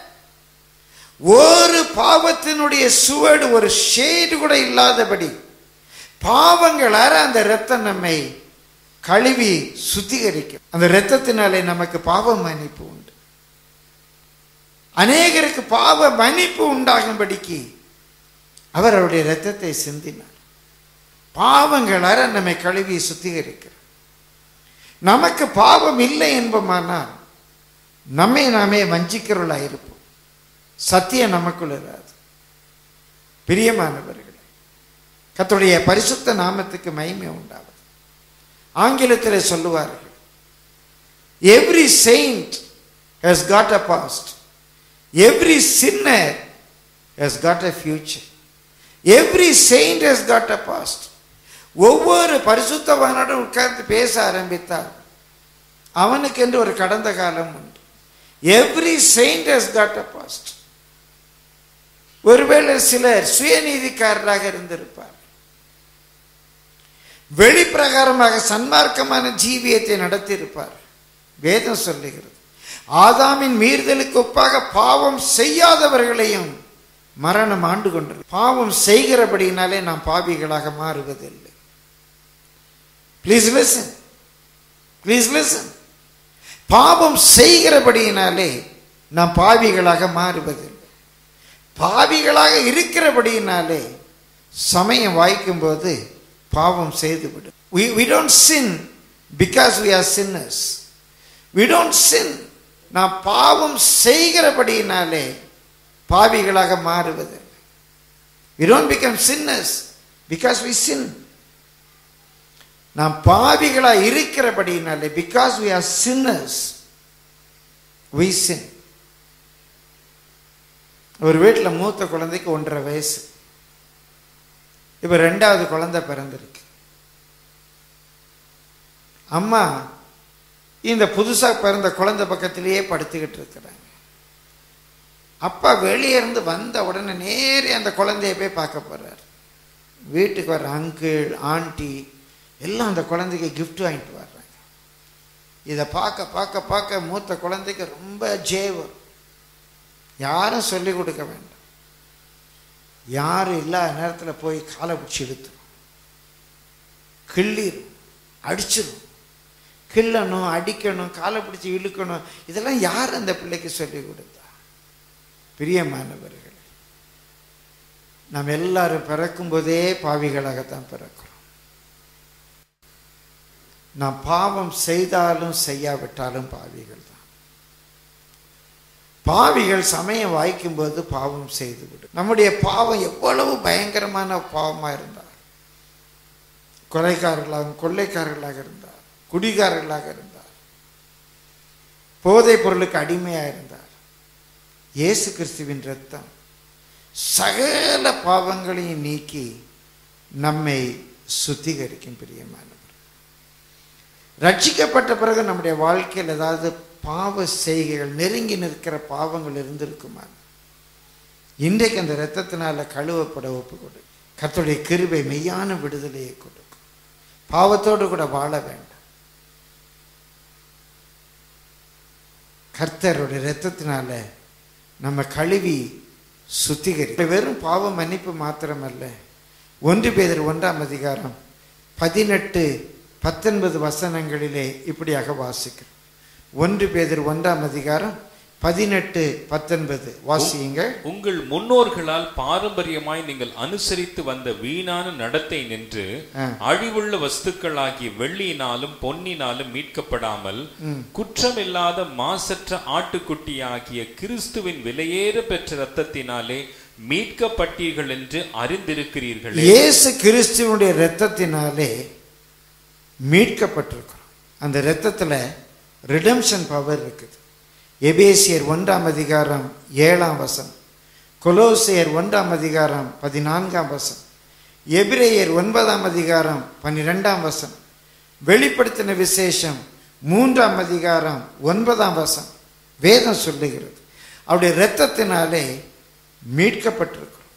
ஒரு பாவத்தினுடைய சுவடு ஒரு ஷேடு கூட இல்லாதபடி பாவங்கள் அற அந்த இரத்தம் நம்மை கழுவி சுத்திகரிக்கும் அந்த இரத்தத்தினாலே நமக்கு பாவ மன்னிப்பு உண்டு அநேகருக்கு பாவ மன்னிப்பு உண்டாகும்படிக்கு அவர் அவருடைய இரத்தத்தை சிந்தினார் பாவங்களற நம்மை கழுவி சுத்திகரிக்கிறார் நமக்கு பாவம் இல்லை என்பமானால் நம்மை நாமே வஞ்சிக்கிறவர்களாக இருப்போம் சத்தியம் நமக்குள் இராது பிரியமானவர்களே கர்த்தருடைய பரிசுத்த நாமத்துக்கு மகிமை உண்டாவது ஆங்கிலத்தில் சொல்லுவார்கள் every saint has got a past every sinner has got a future every saint has got a past ஒவ்வொரு பரிசுத்தவானோடும் உட்கார்ந்து பேச ஆரம்பித்தால் அவனுக்கு என்று ஒரு கடந்த காலம் உண்டு every saint has got a past ஒருவேளை சிலர் சுயநீதிக்காரராக இருந்திருப்பார் வெளிப்பிரகாரமாக சன்மார்க்கமான ஜீவியத்தை நடத்தியிருப்பார் வேதம் சொல்லுகிறது ஆதாமின் மீறுதலுக்கு ஒப்பாக பாவம் செய்யாதவர்களையும் மரணம் ஆண்டு கொண்டது பாவம் செய்கிறபடியினாலே நாம் பாவிகளாக மாறுவதில்லை ப்ளீஸ் லிசன் ப்ளீஸ் லிசன் பாவம் செய்கிறபடியினாலே நாம் பாவிகளாக மாறுவதில்லை பாவிகளாக இருக்கிறபடியினாலே சமயம் வாய்க்கும்போது பாவம் செய்துவிடும் we, we don't sin because we are sinners we don't sin நாம் பாவம் செய்கிறபடியினாலே பாவிகளாக மாறுவது we don't become sinners because we sin நாம் பாவிகளாக இருக்கிறபடியினாலே because we are sinners we sin ஒரு வீட்டில் மூத்த குழந்தைக்கு ஒன்றரை வயசு இப்போ ரெண்டாவது குழந்தை பிறந்திருக்கு அம்மா இந்த புதுசாக பிறந்த குழந்தை பக்கத்திலேயே படுத்துக்கிட்டு இருக்கிறாங்க அப்பா வெளியே இருந்து வந்த உடனே நேரே அந்த குழந்தைய போய் பார்க்க போறார் வீட்டுக்கு வர அங்கிள் ஆண்டி எல்லாம் அந்த குழந்தைக்கு gift வாங்கிட்டு வர்றாங்க இதை பார்க்க பார்க்க பார்க்க மூத்த குழந்தைக்கு ரொம்ப ஜேவர் யாரும் சொல்லிக் கொடுக்க வேண்டாம் யாரும் இல்லாத நேரத்தில் போய் காலை பிடிச்சி இழுத்துரும் கிள்ளிரும் அடிச்சிரும் கிள்ளணும் அடிக்கணும் காலை பிடிச்சி இழுக்கணும் இதெல்லாம் யார் அந்த பிள்ளைக்கு சொல்லிக் கொடுத்தா பிரியமானவர்களே நாம் எல்லாரும் பிறக்கும் போதே பாவிகளாகத்தான் பிறக்கிறோம் நாம் பாவம் செய்தாலும் செய்யாவிட்டாலும் பாவிகள் தான் பாவிகள் சமயம் வாய்க்கும்போது பாவம் செய்துவிடும் நம்முடைய பாவம் எவ்வளவு பயங்கரமான பாவமாக இருந்தார் கொலைக்காரர்களாக கொள்ளைக்காரர்களாக இருந்தார் குடிகாரர்களாக இருந்தார் போதைப் பொருளுக்கு அடிமையாக இருந்தார் இயேசு கிறிஸ்துவின் ரத்தம் சகல பாவங்களையும் நீக்கி நம்மை சுத்திகரிக்கும் பிரியமானவர் ரட்சிக்கப்பட்ட பிறகு நம்முடைய வாழ்க்கையில் ஏதாவது பாவ செய்கைகள் நெருங்கி நிற்கிற பாவங்கள் இருந்திருக்குமா இன்றைக்கு அந்த இரத்தத்தினால கழுவப்பட ஒப்பு கொடு கர்த்தருடைய கிருபை மெய்யான விடுதலையை கொடுக்கும் பாவத்தோடு கூட வாழ வேண்டாம் கர்த்தருடைய இரத்தத்தினால நம்ம கழுவி சுத்திகரி வெறும் பாவ மன்னிப்பு மாத்திரமல்ல ஒன்று பேதர் ஒன்றாம் அதிகாரம் பதினெட்டு பத்தொன்பது வசனங்களிலே இப்படியாக வாசிக்கிறோம் ஒன்று பேதர் ஒன்றாம் அதிகாரம் பதினெட்டு பத்தொன்பது வாசியுங்கள் உங்கள் முன்னோர்களால் பாரம்பரியமாய் நீங்கள் அனுசரித்து வந்த வீணான நடத்தை நின்று ஆ. அழிவுள்ள வஸ்துக்களாகிய வெள்ளியினாலும் பொன்னினாலும் மீட்கப்படாமல் குற்றமில்லாத மாசற்ற ஆட்டுக்குட்டியாகிய கிறிஸ்துவின் விலையேற பெற்ற ரத்தத்தினாலே மீட்கப்பட்டீர்கள் என்று அறிந்திருக்கிறீர்களே இயேசு கிறிஸ்துவனுடைய இரத்தத்தினாலே மீட்கப்பட்டிருக்கிறோம் அந்த இரத்தத்தில் ரிடம்ஷன் பவர் இருக்குது எபேசியர் ஒன்றாம் அதிகாரம் ஏழாம் வசனம் கொலோசியர் ஒன்றாம் அதிகாரம் பதினான்காம் வசனம் எபிரேயர் ஒன்பதாம் அதிகாரம் பன்னிரெண்டாம் வசனம் வெளிப்படுத்தின விசேஷம் மூன்றாம் அதிகாரம் ஒன்பதாம் வசனம் வேதம் சொல்லுகிறது அவருடைய இரத்தத்தினாலே மீட்கப்பட்டிருக்கிறோம்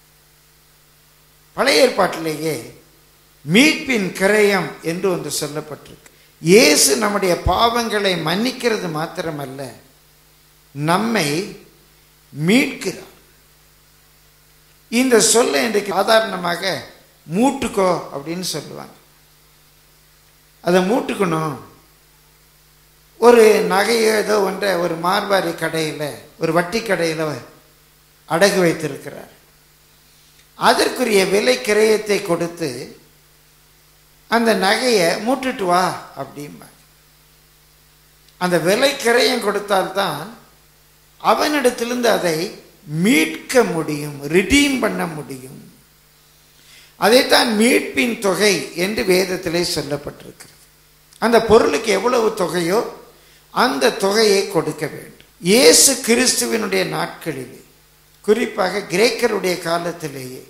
பழைய ஏற்பாட்டிலேயே மீட்பின் கிரயம் என்று ஒன்று சொல்லப்பட்டிருக்கு இயேசு நம்முடைய பாவங்களை மன்னிக்கிறது மாத்திரமல்ல நம்மை மீட்கிறார் இந்த சொல்ல இன்றைக்கு சாதாரணமாக மூட்டுக்கோ அப்படின்னு சொல்லுவாங்க அதை மூட்டுக்கணும் ஒரு நகையோ ஏதோ ஒன்றை ஒரு மார்வாரி கடையில் ஒரு வட்டி கடையில் அடகு வைத்திருக்கிறார் அதற்குரிய விலை கிரயத்தை கொடுத்து அந்த நகையை மூட்டுட்டு வா அப்படிம்பாங்க அந்த விலை கிரயம் கொடுத்தால்தான் அவனிடத்திலிருந்து அதை மீட்க முடியும் ரிடீம் பண்ண முடியும் அதைத்தான் மீட்பின் தொகை என்று வேதத்திலே சொல்லப்பட்டிருக்கிறது அந்த பொருளுக்கு எவ்வளவு தொகையோ அந்த தொகையை கொடுக்க வேண்டும் இயேசு கிறிஸ்துவினுடைய நாட்களிலே குறிப்பாக கிரேக்கருடைய காலத்திலேயே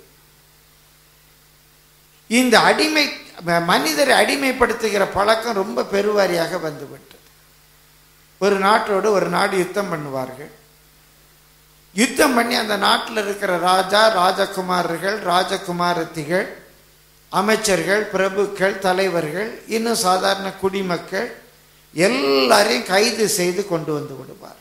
இந்த அடிமை மனிதரை அடிமைப்படுத்துகிற பழக்கம் ரொம்ப பெருவாரியாக வந்துவிட்டது ஒரு நாட்டோடு ஒரு நாடு யுத்தம் பண்ணுவார்கள் யுத்தம் பண்ணி அந்த நாட்டில் இருக்கிற ராஜா ராஜகுமாரர்கள் ராஜகுமாரத்திகள் அமைச்சர்கள் பிரபுக்கள் தலைவர்கள் இன்னும் சாதாரண குடிமக்கள் எல்லாரையும் கைது செய்து கொண்டு வந்து விடுவார்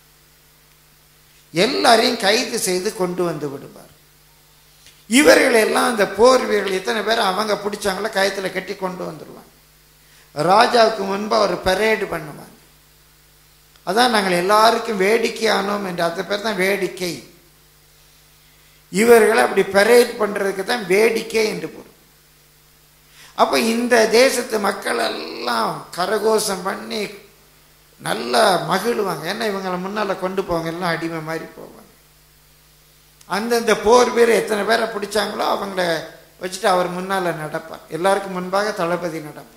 எல்லாரையும் கைது செய்து கொண்டு வந்து விடுவார் இவர்கள் எல்லாம் அந்த போர் வீரர்கள் எத்தனை பேர் அவங்க பிடிச்சாங்களோ கயத்தில் கட்டி கொண்டு வந்துடுவாங்க ராஜாவுக்கு முன்பாக ஒரு பரேடு பண்ணுவாங்க அதான் நாங்கள் எல்லாருக்கும் வேடிக்கை ஆனோம் என்று அந்த பேர் தான் வேடிக்கை இவர்களை அப்படி பரேட் பண்ணுறதுக்கு தான் வேடிக்கை என்று பொருள் அப்போ இந்த தேசத்து மக்கள் எல்லாம் கரகோஷம் பண்ணி நல்லா மகிழுவாங்க ஏன்னா இவங்களை முன்னால் கொண்டு போவாங்க எல்லாம் அடிமை மாதிரி போவாங்க அந்தந்த போர் வீரர் எத்தனை பேரை பிடிச்சாங்களோ அவங்கள வச்சுட்டு அவர் முன்னால் நடப்பார் எல்லாருக்கும் முன்பாக தளபதி நடப்பார்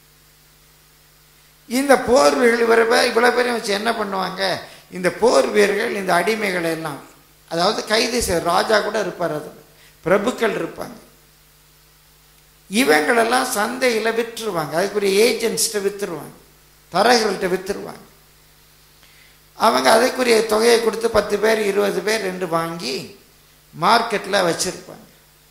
இந்த போர் வீரர்கள் இவரை பேர் இவ்வளோ பேரையும் வச்சு என்ன பண்ணுவாங்க இந்த போர் வீரர்கள் இந்த அடிமைகளை எல்லாம் அதாவது கைது செய்ய ராஜா கூட இருப்பார் அதில் பிரபுக்கள் இருப்பாங்க இவங்களெல்லாம் சந்தையில் விற்றுருவாங்க அதுக்குரிய ஏஜென்ட்ஸ்கிட்ட விற்றுருவாங்க தரகர்கள்ட்ட விற்றுருவாங்க அவங்க அதுக்குரிய தொகையை கொடுத்து பத்து பேர் இருபது பேர் ரெண்டு வாங்கி மார்க்கெட்டில் வச்சுருப்பாங்க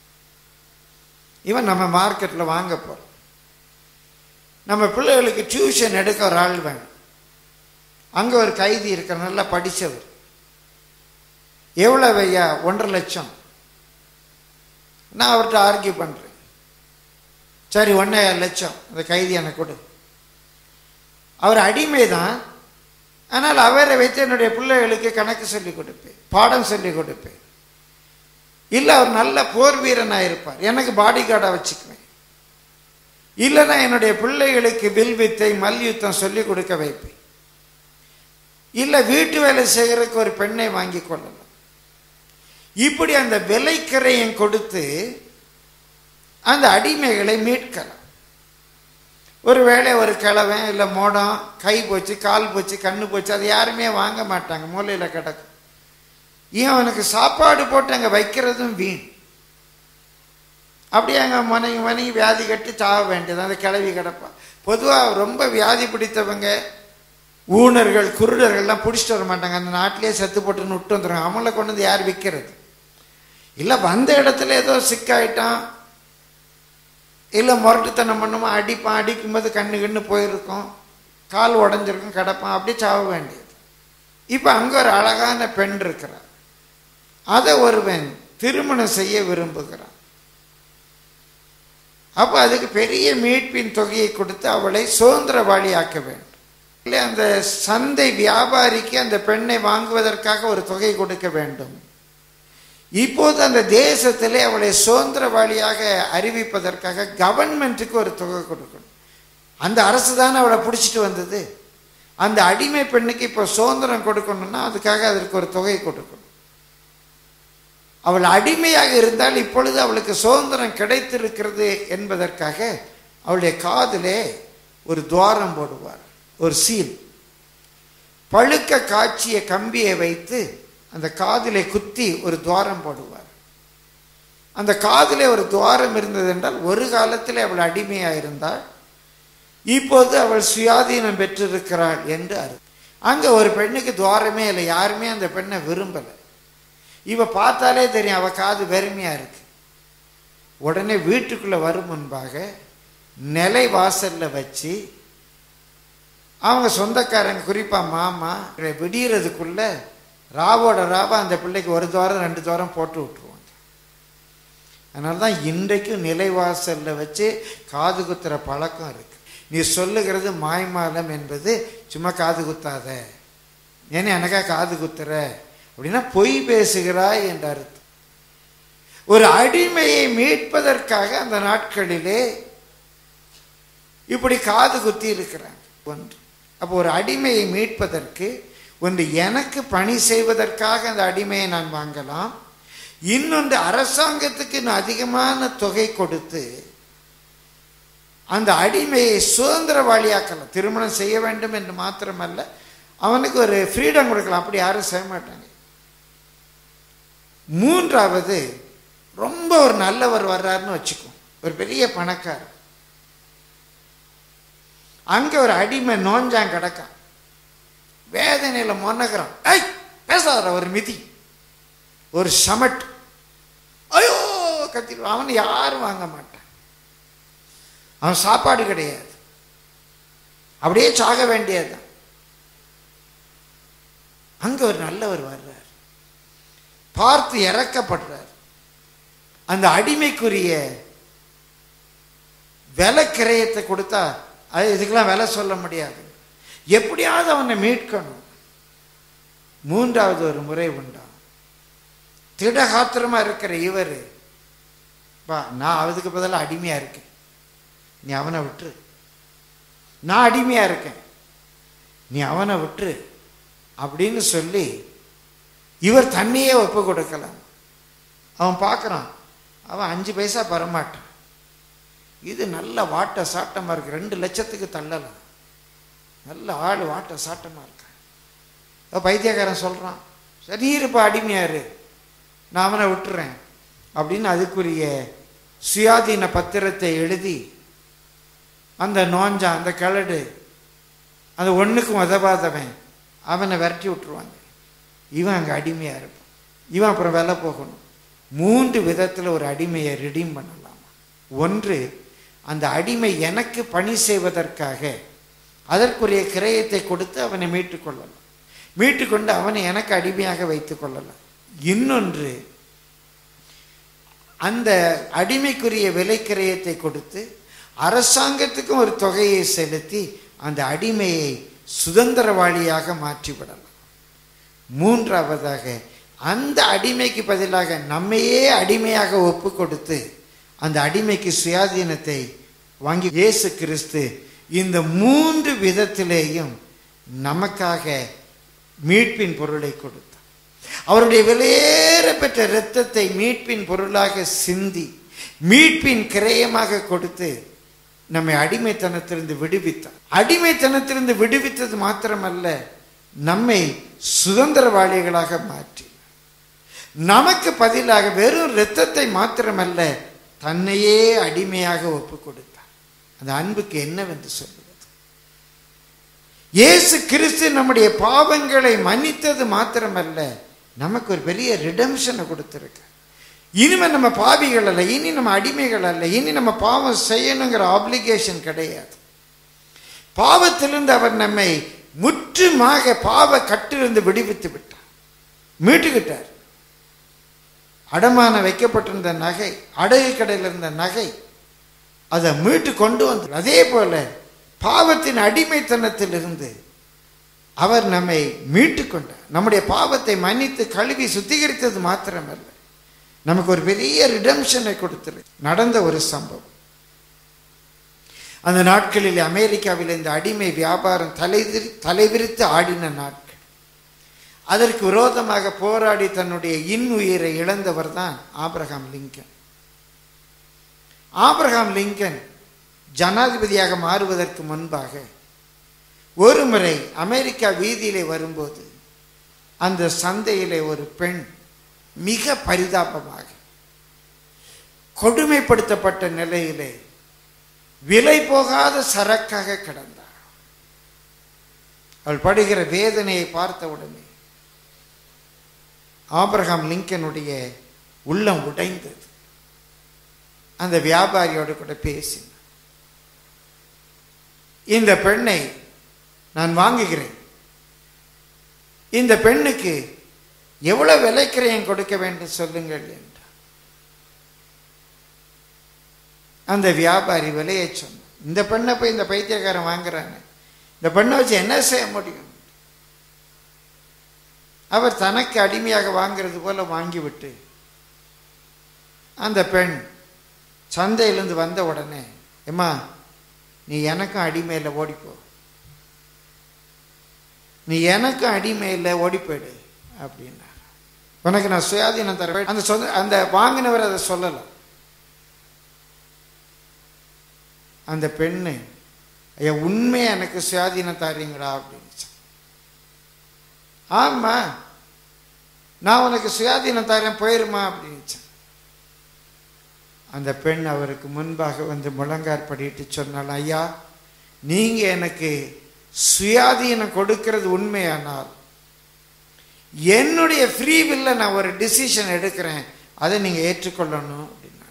இவன் நம்ம மார்க்கெட்டில் வாங்க போகிறோம் நம்ம பிள்ளைகளுக்கு டியூஷன் எடுக்க ஒரு ஆள் வேணும் அங்கே ஒரு கைதி இருக்கிற நல்லா படித்தவர் எவ்வளோ ஐயா ஒன்றரை லட்சம் நான் அவர்கிட்ட ஆர்கியூ பண்ணுறேன் சரி ஒன்றே லட்சம் அந்த கைதி எனக்கு கொடு அவர் அடிமை தான் ஆனால் அவரை வைத்து என்னுடைய பிள்ளைகளுக்கு கணக்கு சொல்லி கொடுப்பேன் பாடம் சொல்லி கொடுப்பேன் இல்லை அவர் நல்ல போர் வீரனாக இருப்பார் எனக்கு பாடி கார்டாக வச்சுக்குவேன் இல்லைன்னா என்னுடைய பிள்ளைகளுக்கு வில் வித்தை மல்யுத்தம் சொல்லி கொடுக்க வைப்பேன் இல்லை வீட்டு வேலை செய்கிறதுக்கு ஒரு பெண்ணை வாங்கி கொள்ளலாம் இப்படி அந்த விலைக்கரையும் கொடுத்து அந்த அடிமைகளை மீட்கலாம் ஒருவேளை ஒரு கிழவன் இல்லை மோடம் கை போச்சு கால் போச்சு கண்ணு போச்சு அது யாருமே வாங்க மாட்டாங்க மூலையில் கிடக்கும் ஏன் அவனுக்கு சாப்பாடு போட்டு அங்கே வைக்கிறதும் வீண் அப்படியே அங்கே மனைவி மனைவி வியாதி கட்டி சாக வேண்டியது அந்த கிளவி கிடப்பான் பொதுவாக ரொம்ப வியாதி பிடித்தவங்க ஊனர்கள் குருடர்கள்லாம் பிடிச்சிட்டு வர மாட்டாங்க அந்த நாட்டிலேயே செத்து போட்டுன்னு விட்டு வந்துடுவாங்க அவங்கள கொண்டு வந்து யார் விற்கிறது இல்லை வந்த இடத்துல ஏதோ சிக்காயிட்டான் இல்லை முரட்டுத்தனம் பண்ணுமா அடிப்பான் அடிக்கும்போது கண்ணு கண்ணு போயிருக்கும் கால் உடஞ்சிருக்கும் கிடப்பான் அப்படி சாவ வேண்டியது இப்போ அங்கே ஒரு அழகான பெண் இருக்கிறார் அதை ஒருவன் திருமணம் செய்ய விரும்புகிறான் அப்போ அதுக்கு பெரிய மீட்பின் தொகையை கொடுத்து அவளை சுதந்திரவாளி ஆக்க வேண்டும் இல்லை அந்த சந்தை வியாபாரிக்கு அந்த பெண்ணை வாங்குவதற்காக ஒரு தொகை கொடுக்க வேண்டும் இப்போது அந்த தேசத்திலே அவளை சுதந்திரவாளியாக அறிவிப்பதற்காக கவர்மெண்ட்டுக்கு ஒரு தொகை கொடுக்கணும் அந்த அரசு தானே அவளை பிடிச்சிட்டு வந்தது அந்த அடிமை பெண்ணுக்கு இப்போ சுதந்திரம் கொடுக்கணும்னா அதுக்காக அதற்கு ஒரு தொகை கொடுக்கணும் அவள் அடிமையாக இருந்தால் இப்பொழுது அவளுக்கு சுதந்திரம் கிடைத்திருக்கிறது என்பதற்காக அவளுடைய காதிலே ஒரு துவாரம் போடுவார் ஒரு சீல் பழுக்க காய்ச்சிய கம்பியை வைத்து அந்த காதிலே குத்தி ஒரு துவாரம் போடுவார் அந்த காதிலே ஒரு துவாரம் இருந்தது என்றால் ஒரு காலத்தில் அவள் அடிமையாக இருந்தாள் இப்போது அவள் சுயாதீனம் பெற்றிருக்கிறாள் என்று அரு அங்கே ஒரு பெண்ணுக்கு துவாரமே இல்லை யாருமே அந்த பெண்ணை விரும்பலை இவ பார்த்தாலே தெரியும் அவள் காது வெறுமையாக இருக்கு உடனே வீட்டுக்குள்ளே வரும் முன்பாக நிலை வாசலில் வச்சு அவங்க சொந்தக்காரங்க குறிப்பாக மாமா விடியறதுக்குள்ள ராவோட ராவா அந்த பிள்ளைக்கு ஒரு துவாரம் ரெண்டு துவாரம் போட்டு விட்டுருவாங்க அதனால தான் இன்றைக்கும் நிலைவாசலில் வச்சு காது குத்துற பழக்கம் இருக்கு நீ சொல்லுகிறது மாய்மாலம் என்பது சும்மா காது குத்தாத ஏன்னா எனக்கா காது குத்துற அப்படின்னா பொய் பேசுகிறாய் என்ற அர்த்தம் ஒரு அடிமையை மீட்பதற்காக அந்த நாட்களிலே இப்படி காது குத்தி இருக்கிறாங்க ஒன்று அப்போ ஒரு அடிமையை மீட்பதற்கு ஒன்று எனக்கு பணி செய்வதற்காக அந்த அடிமையை நான் வாங்கலாம் இன்னொன்று அரசாங்கத்துக்கு இன்னும் அதிகமான தொகை கொடுத்து அந்த அடிமையை சுதந்திரவாளியாக்கலாம் திருமணம் செய்ய வேண்டும் என்று மாத்திரமல்ல அவனுக்கு ஒரு ஃப்ரீடம் கொடுக்கலாம் அப்படி யாரும் செய்ய மாட்டாங்க மூன்றாவது ரொம்ப ஒரு நல்லவர் வர்றாருன்னு வச்சுக்கோ ஒரு பெரிய பணக்காரர் அங்க ஒரு அடிமை நோஞ்சான் கிடக்கான் வேதனையில மொன்னகிறான் ஐய் பேசாத ஒரு மிதி ஒரு சமட் ஐயோ கத்திடுவான் அவனை யாரும் வாங்க மாட்டான் அவன் சாப்பாடு கிடையாது அப்படியே சாக வேண்டியதுதான் அங்க ஒரு நல்லவர் வர்றார் பார்த்து இறக்கப்படுறார் அந்த அடிமைக்குரிய விலை கிரயத்தை கொடுத்தா அது இதுக்கெல்லாம் விலை சொல்ல முடியாது எப்படியாவது அவனை மீட்கணும் மூன்றாவது ஒரு முறை உண்டா திடகாத்திரமா இருக்கிற இவர் பா நான் அதுக்கு பதிலாக அடிமையா இருக்கேன் நீ அவனை விட்டுரு நான் அடிமையா இருக்கேன் நீ அவனை விட்டுரு அப்படின்னு சொல்லி இவர் தன்னையே ஒப்பு கொடுக்கலாம் அவன் பார்க்குறான் அவன் அஞ்சு பைசா பரமாட்டான் இது நல்ல வாட்ட சாட்டமாக இருக்கு ரெண்டு லட்சத்துக்கு தள்ளலாம் நல்ல ஆள் வாட்ட சாட்டமாக இருக்கான் அப்ப பைத்தியக்காரன் சொல்கிறான் சரி இருப்பா அடிமையாரு நான் அவனை விட்டுறேன் அப்படின்னு அதுக்குரிய சுயாதீன பத்திரத்தை எழுதி அந்த நோஞ்சான் அந்த கிழடு அந்த ஒன்றுக்கும் உதவாதவன் அவனை விரட்டி விட்டுருவாங்க இவன் அங்கே அடிமையாக இருப்பான் இவன் அப்புறம் விலை போகணும் மூன்று விதத்தில் ஒரு அடிமையை ரிடீம் பண்ணலாமா ஒன்று அந்த அடிமை எனக்கு பணி செய்வதற்காக அதற்குரிய கிரயத்தை கொடுத்து அவனை மீட்டுக்கொள்ளலாம் மீட்டுக்கொண்டு அவனை எனக்கு அடிமையாக வைத்துக் கொள்ளலாம் இன்னொன்று அந்த அடிமைக்குரிய விலை கிரயத்தை கொடுத்து அரசாங்கத்துக்கும் ஒரு தொகையை செலுத்தி அந்த அடிமையை சுதந்திரவாளியாக மாற்றிவிடலாம் மூன்றாவதாக அந்த அடிமைக்கு பதிலாக நம்மையே அடிமையாக ஒப்பு கொடுத்து அந்த அடிமைக்கு சுயாதீனத்தை வாங்கி இயேசு கிறிஸ்து இந்த மூன்று விதத்திலேயும் நமக்காக மீட்பின் பொருளை கொடுத்தார் அவருடைய விலையேற பெற்ற இரத்தத்தை மீட்பின் பொருளாக சிந்தி மீட்பின் கிரயமாக கொடுத்து நம்மை அடிமைத்தனத்திலிருந்து விடுவித்தார் அடிமைத்தனத்திலிருந்து விடுவித்தது மாத்திரமல்ல நம்மை சுதந்திரவாளிகளாக மாற்றி நமக்கு பதிலாக வெறும் இரத்தத்தை மாத்திரமல்ல தன்னையே அடிமையாக ஒப்பு கொடுத்தார் அந்த அன்புக்கு என்னவென்று சொல்லுவது இயேசு கிறிஸ்து நம்முடைய பாவங்களை மன்னித்தது மாத்திரமல்ல நமக்கு ஒரு பெரிய ரிடம்ஷனை கொடுத்திருக்கு இனிமே நம்ம பாவிகள் அல்ல இனி நம்ம அடிமைகள் அல்ல இனி நம்ம பாவம் செய்யணுங்கிற ஆப்ளிகேஷன் கிடையாது பாவத்திலிருந்து அவர் நம்மை முற்றுமாக பாவ கட்டிலிருந்து விடுவித்து விட்டார் மீட்டுக்கிட்டார் அடமான வைக்கப்பட்டிருந்த நகை அடகு கடையில் இருந்த நகை அதை மீட்டு கொண்டு வந்து அதே போல பாவத்தின் அடிமைத்தனத்திலிருந்து அவர் நம்மை மீட்டு கொண்டார் நம்முடைய பாவத்தை மன்னித்து கழுவி சுத்திகரித்தது மாத்திரமல்ல நமக்கு ஒரு பெரிய ரிடம்ஷனை கொடுத்திரு நடந்த ஒரு சம்பவம் அந்த நாட்களில் அமெரிக்காவில் இந்த அடிமை வியாபாரம் தலைவிரி தலைவிரித்து ஆடின நாட்கள் அதற்கு விரோதமாக போராடி தன்னுடைய இன்னுயிரை இழந்தவர் தான் ஆபிரகாம் லிங்கன் ஆபிரகாம் லிங்கன் ஜனாதிபதியாக மாறுவதற்கு முன்பாக ஒரு முறை அமெரிக்கா வீதியிலே வரும்போது அந்த சந்தையிலே ஒரு பெண் மிக பரிதாபமாக கொடுமைப்படுத்தப்பட்ட நிலையிலே விலை போகாத சரக்காக கிடந்தாள் அவள் படுகிற வேதனையை பார்த்த உடனே ஆபிரகாம் லிங்கனுடைய உள்ளம் உடைந்தது அந்த வியாபாரியோடு கூட பேசினார் இந்த பெண்ணை நான் வாங்குகிறேன் இந்த பெண்ணுக்கு எவ்வளவு விலைக்கிரயம் கொடுக்க வேண்டும் சொல்லுங்கள் என்றார் அந்த வியாபாரி விலையை சொன்னார் இந்த பெண்ணை போய் இந்த பைத்தியக்காரன் வாங்குறாங்க இந்த பெண்ணை வச்சு என்ன செய்ய முடியும் அவர் தனக்கு அடிமையாக வாங்கிறது போல வாங்கிவிட்டு அந்த பெண் சந்தையிலிருந்து வந்த உடனே எம்மா நீ எனக்கும் அடிமையில் ஓடிப்போ நீ எனக்கும் அடிமையில் ஓடி போயிடு அப்படின்னார் உனக்கு நான் சுயாதீனம் தர அந்த சொந்த அந்த வாங்கினவர் அதை சொல்லலை அந்த பெண்ணு ஐயா உண்மை எனக்கு சுயாதீனம் தாரீங்களா அப்படின்னு ஆமா நான் உனக்கு சுயாதீனம் தரேன் போயிருமா அப்படின்னு அந்த பெண் அவருக்கு முன்பாக வந்து முழங்கார் படிட்டு சொன்னாள் ஐயா நீங்க எனக்கு சுயாதீனம் கொடுக்கிறது உண்மையானால் என்னுடைய ஃப்ரீ வில்ல நான் ஒரு டிசிஷன் எடுக்கிறேன் அதை நீங்க ஏற்றுக்கொள்ளணும் அப்படின்னா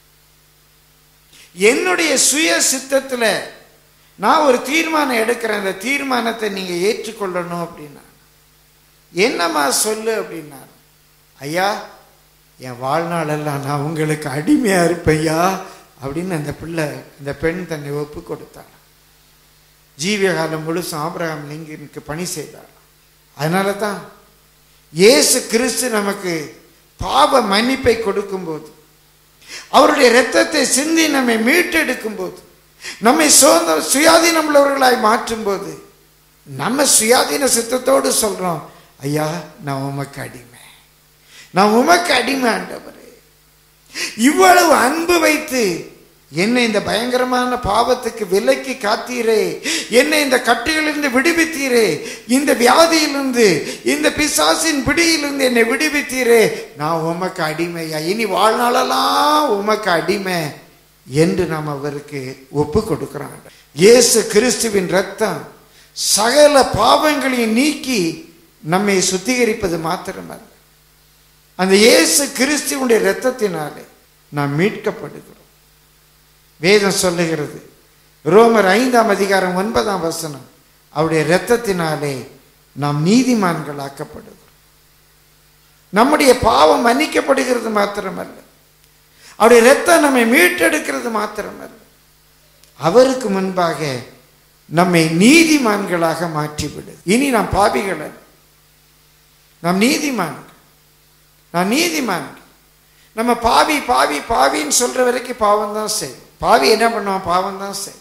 என்னுடைய சுய சித்தத்தில் நான் ஒரு தீர்மானம் எடுக்கிறேன் அந்த தீர்மானத்தை நீங்க ஏற்றுக்கொள்ளணும் அப்படின்னா என்னம்மா சொல்லு அப்படின்னா ஐயா என் வாழ்நாளெல்லாம் நான் உங்களுக்கு அடிமையா இருப்பையா அப்படின்னு அந்த பிள்ளை அந்த பெண் தன்னை ஒப்பு கொடுத்தாள் ஜீவிய காலம் முழுசும் ஆபிரகாம் லிங்கனுக்கு பணி செய்தார் அதனால தான் இயேசு கிறிஸ்து நமக்கு பாவ மன்னிப்பை கொடுக்கும்போது அவருடைய இரத்தத்தை சிந்தி நம்மை மீட்டெடுக்கும் போது நம்மை சுதந்திர சுயாதீனம் உள்ளவர்களாய் மாற்றும் போது நம்ம சுயாதீன சித்தத்தோடு சொல்றோம் ஐயா நான் உமக்கு அடிமை நான் உமக்கு அடிமை ஆண்டவரே இவ்வளவு அன்பு வைத்து என்னை இந்த பயங்கரமான பாவத்துக்கு விலக்கி காத்தீரே என்னை இந்த கட்டுகளிலிருந்து விடுவித்தீரே இந்த வியாதியிலிருந்து இந்த பிசாசின் பிடியிலிருந்து என்னை விடுவித்தீரே நான் உமக்கு அடிமையா இனி வாழ்நாளெல்லாம் உமக்கு அடிமை என்று நாம் அவருக்கு ஒப்பு கொடுக்கிறோம் இயேசு கிறிஸ்துவின் ரத்தம் சகல பாவங்களையும் நீக்கி நம்மை சுத்திகரிப்பது மாத்திரமல்ல அந்த இயேசு கிறிஸ்துவனுடைய இரத்தத்தினாலே நாம் மீட்கப்படுகிறோம் வேதம் சொல்லுகிறது ரோமர் ஐந்தாம் அதிகாரம் ஒன்பதாம் வசனம் அவருடைய இரத்தத்தினாலே நாம் நீதிமான்கள் ஆக்கப்படுகிறோம் நம்முடைய பாவம் மன்னிக்கப்படுகிறது மாத்திரமல்ல அவருடைய இரத்தம் நம்மை மீட்டெடுக்கிறது மாத்திரமல்ல அவருக்கு முன்பாக நம்மை நீதிமான்களாக மாற்றிவிடுது இனி நாம் பாவிகள் அல்ல. நாம் நீதிமான் நான் நீதிமான் நம்ம பாவி பாவி பாவின்னு சொல்ற வரைக்கும் பாவம் தான் செய்யும் பாவி என்ன பண்ணுவான் பாவம் தான் செய்யும்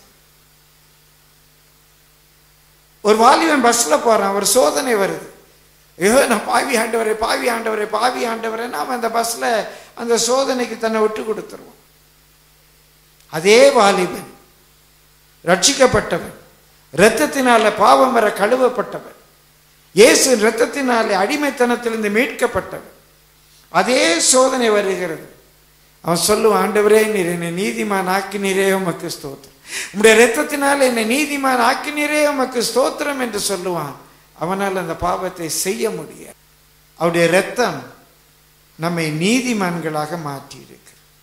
ஒரு வாலிபன் பஸ்ல போறான் ஒரு சோதனை வருது ஐயோ நான் பாவி ஆண்டவரே பாவி ஆண்டவரே பாவி ஆண்டவரே நாம் அந்த பஸ்ல அந்த சோதனைக்கு தன்னை விட்டு கொடுத்துருவோம் அதே வாலிபன் ரட்சிக்கப்பட்டவன் இரத்தத்தினால பாவம் வர கழுவப்பட்டவன் இயேசு இரத்தத்தினாலே அடிமைத்தனத்திலிருந்து மீட்கப்பட்டவன் அதே சோதனை வருகிறது அவன் சொல்லுவான் ஆண்டவரே நீர் என்னை நீதிமான் ஆக்கினீரே உமக்கு ஸ்தோத்திரம் உம்முடைய இரத்தத்தினால் என்னை நீதிமான் ஆக்கினீரே உமக்கு ஸ்தோத்திரம் என்று சொல்லுவான் அவனால் அந்த பாவத்தை செய்ய முடியாது அவருடைய இரத்தம் நம்மை நீதிமான்களாக மாற்றி இருக்கு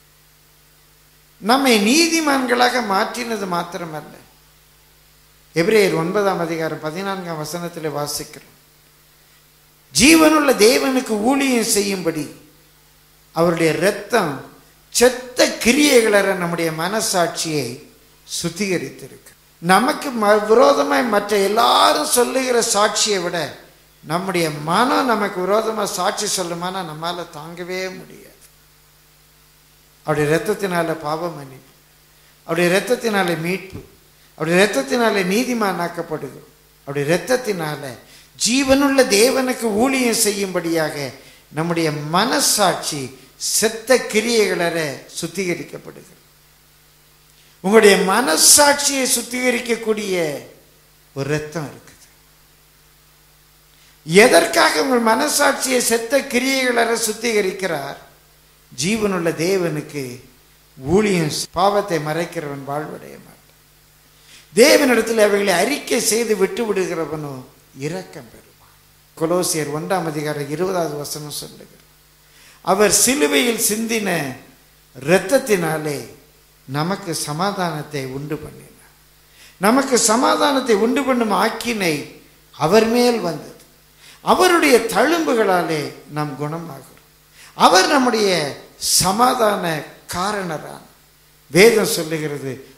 நம்மை நீதிமான்களாக மாற்றினது மாத்திரமல்ல எபிரேயர் ஒன்பதாம் அதிகாரம் பதினான்காம் வசனத்தில் வாசிக்கிறோம் ஜீவனுள்ள தேவனுக்கு ஊழியம் செய்யும்படி அவருடைய இரத்தம் செத்த கிரியைகளற நம்முடைய மனசாட்சியை சுத்திகரித்திருக்கு நமக்கு ம- விரோதமாய் மற்ற எல்லாரும் சொல்லுகிற சாட்சியை விட நம்முடைய மனம் நமக்கு விரோதமா சாட்சி சொல்லுமானா நம்மால தாங்கவே முடியாது அவருடைய இரத்தத்தினால பாவ மன்னிப்பு அவருடைய இரத்தத்தினால மீட்பு அவருடைய இரத்தத்தினால நீதிமானாக்கப்படுகிறோம் அவருடைய இரத்தத்தினால ஜீவனுள்ள தேவனுக்கு ஊழியம் செய்யும்படியாக நம்முடைய மனசாட்சி செத்த கிரியைகளற சுத்திகரிக்கப்படுகிறது உங்களுடைய மனசாட்சியை சுத்திகரிக்கக்கூடிய ஒரு ரத்தம் இருக்குது எதற்காக உங்கள் மனசாட்சியை செத்த கிரியைகளற சுத்திகரிக்கிறார் ஜீவனுள்ள தேவனுக்கு ஊழியம் செய்- பாவத்தை மறைக்கிறவன் வாழ்வடைய மாட்டான் தேவனிடத்தில் அவைகளை அறிக்கை செய்து விட்டு விடுகிறவனோ இரக்கம் பெறுவான் கொலோசியர் ஒன்றாம் அதிகாரம் இருபதாவது வசனம் சொல்லுகிறார் அவர் சிலுவையில் சிந்தின இரத்தத்தினாலே நமக்கு சமாதானத்தை உண்டு பண்ணினார் நமக்கு சமாதானத்தை உண்டு பண்ணும் ஆக்கினை அவர் மேல் வந்தது அவருடைய தழும்புகளாலே நாம் குணமாகிறோம் அவர் நம்முடைய சமாதான காரணரான வேதம் சொல்லுகிறது